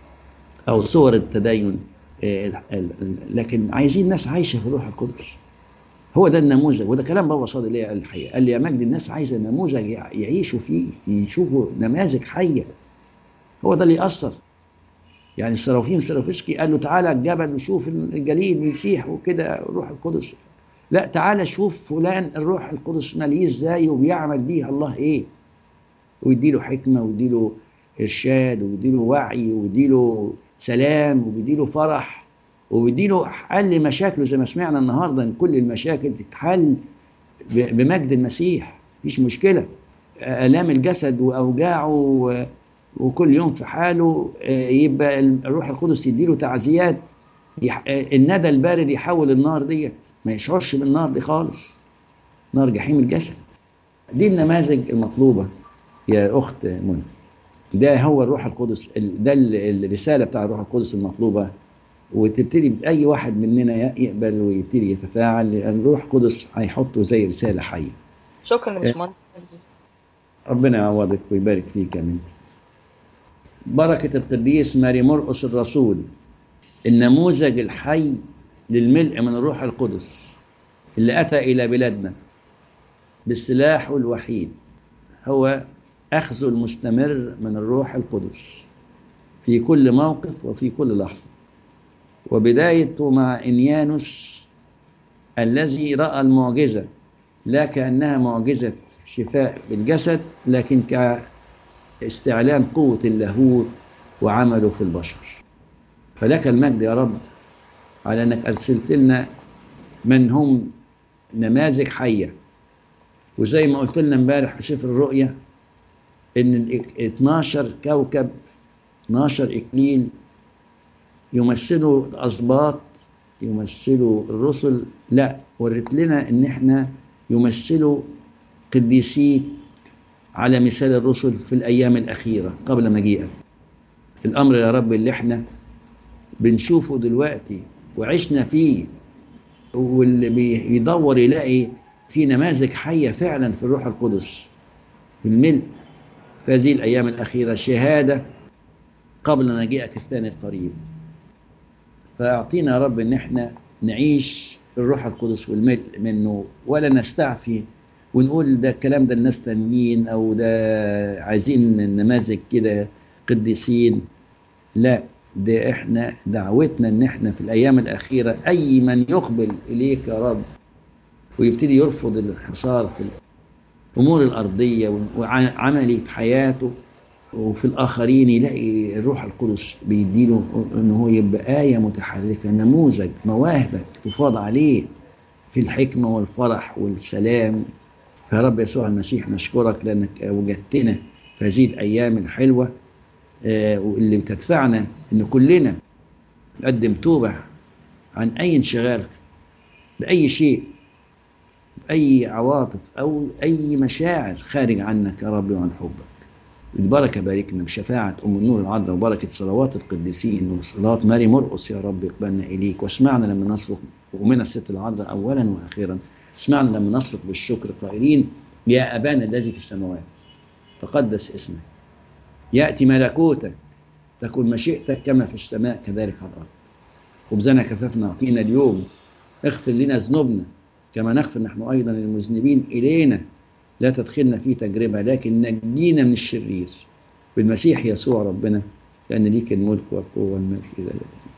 او صور التدين آه، ال- ال- لكن عايزين ناس عايشه في الروح القدس هو ده النموذج وده كلام بابا صادق ليه الحقيقه قال لي يا مجد الناس عايزه نموذج يع- يعيشوا فيه يشوفوا نماذج حيه هو ده اللي يأثر يعني السراوفيم سراوفسكي قال له تعالى الجبل وشوف الجليد بيسيح وكده الروح القدس لا تعالى شوف فلان الروح القدس ماليه ازاي وبيعمل بيه الله ايه ويديله حكمه ويديله ارشاد ويديله وعي ويديله سلام ويديله فرح وبيديله حل مشاكله زي ما سمعنا النهارده ان كل المشاكل تتحل ب- بمجد المسيح مفيش مشكله الام الجسد واوجاعه و- وكل يوم في حاله آه، يبقى الروح القدس يديله تعزيات يح- آه، الندى البارد يحول النار ديت ما يشعرش بالنار دي خالص نار جحيم الجسد دي النماذج المطلوبه يا اخت منى ده هو الروح القدس ال- ده ال- الرساله بتاع الروح القدس المطلوبه وتبتدي اي واحد مننا ي- يقبل ويبتدي يتفاعل لان الروح القدس هيحطه زي رساله حيه شكرا يا باشمهندس مجدي ربنا يعوضك ويبارك فيك يا بنتي بركة القديس ماري مرقس الرسول النموذج الحي للملء من الروح القدس اللي أتى إلى بلادنا بالسلاح الوحيد هو أخذ المستمر من الروح القدس في كل موقف وفي كل لحظة وبدايته مع إنيانوس الذي رأى المعجزة لا كأنها معجزة شفاء بالجسد لكن كاستعلان قوة اللاهوت وعمله في البشر فلك المجد يا رب على أنك أرسلت لنا من هم نماذج حية وزي ما قلت لنا امبارح في سفر الرؤيا ان ال 12 كوكب 12 اكليل يمثلوا الاسباط يمثلوا الرسل لا وريت لنا ان احنا يمثلوا قديسيك على مثال الرسل في الايام الاخيره قبل مجيئك الامر يا رب اللي احنا بنشوفه دلوقتي وعشنا فيه واللي بيدور يلاقي في نماذج حيه فعلا في الروح القدس بالملء في هذه الأيام الأخيرة شهادة قبل نجيئة الثاني القريب فأعطينا يا رب إن إحنا نعيش الروح القدس والملء منه ولا نستعفي ونقول ده الكلام ده الناس تانيين أو ده عايزين نماذج كده قديسين لا ده إحنا دعوتنا إن إحنا في الأيام الأخيرة أي من يقبل إليك يا رب ويبتدي يرفض الانحصار في الأمور الأرضية وعملي في حياته وفي الآخرين يلاقي الروح القدس بيديله إن هو يبقى آية متحركة نموذج مواهبك تفاض عليه في الحكمة والفرح والسلام فيا رب يسوع المسيح نشكرك لأنك وجدتنا في هذه الأيام الحلوة واللي بتدفعنا إن كلنا نقدم توبة عن أي انشغال بأي شيء بأي عواطف أو أي مشاعر خارج عنك يا رب وعن حبك البركة باركنا بشفاعة أم النور العذراء وبركة صلوات القديسين وصلاة ماري مرقس يا رب اقبلنا إليك واسمعنا لما نصرخ ومن الست العذراء أولا وأخيرا اسمعنا لما نصرخ بالشكر قائلين يا أبانا الذي في السماوات تقدس اسمك يأتي ملكوتك تكن مشيئتك كما في السماء كذلك على الأرض خبزنا كفافنا أعطينا اليوم اغفر لنا ذنوبنا كما نغفر نحن أيضا للمذنبين إلينا لا تدخلنا في تجربة لكن نجينا من الشرير بالمسيح يسوع ربنا لأن ليك الملك والقوة والمجد إلى الأبد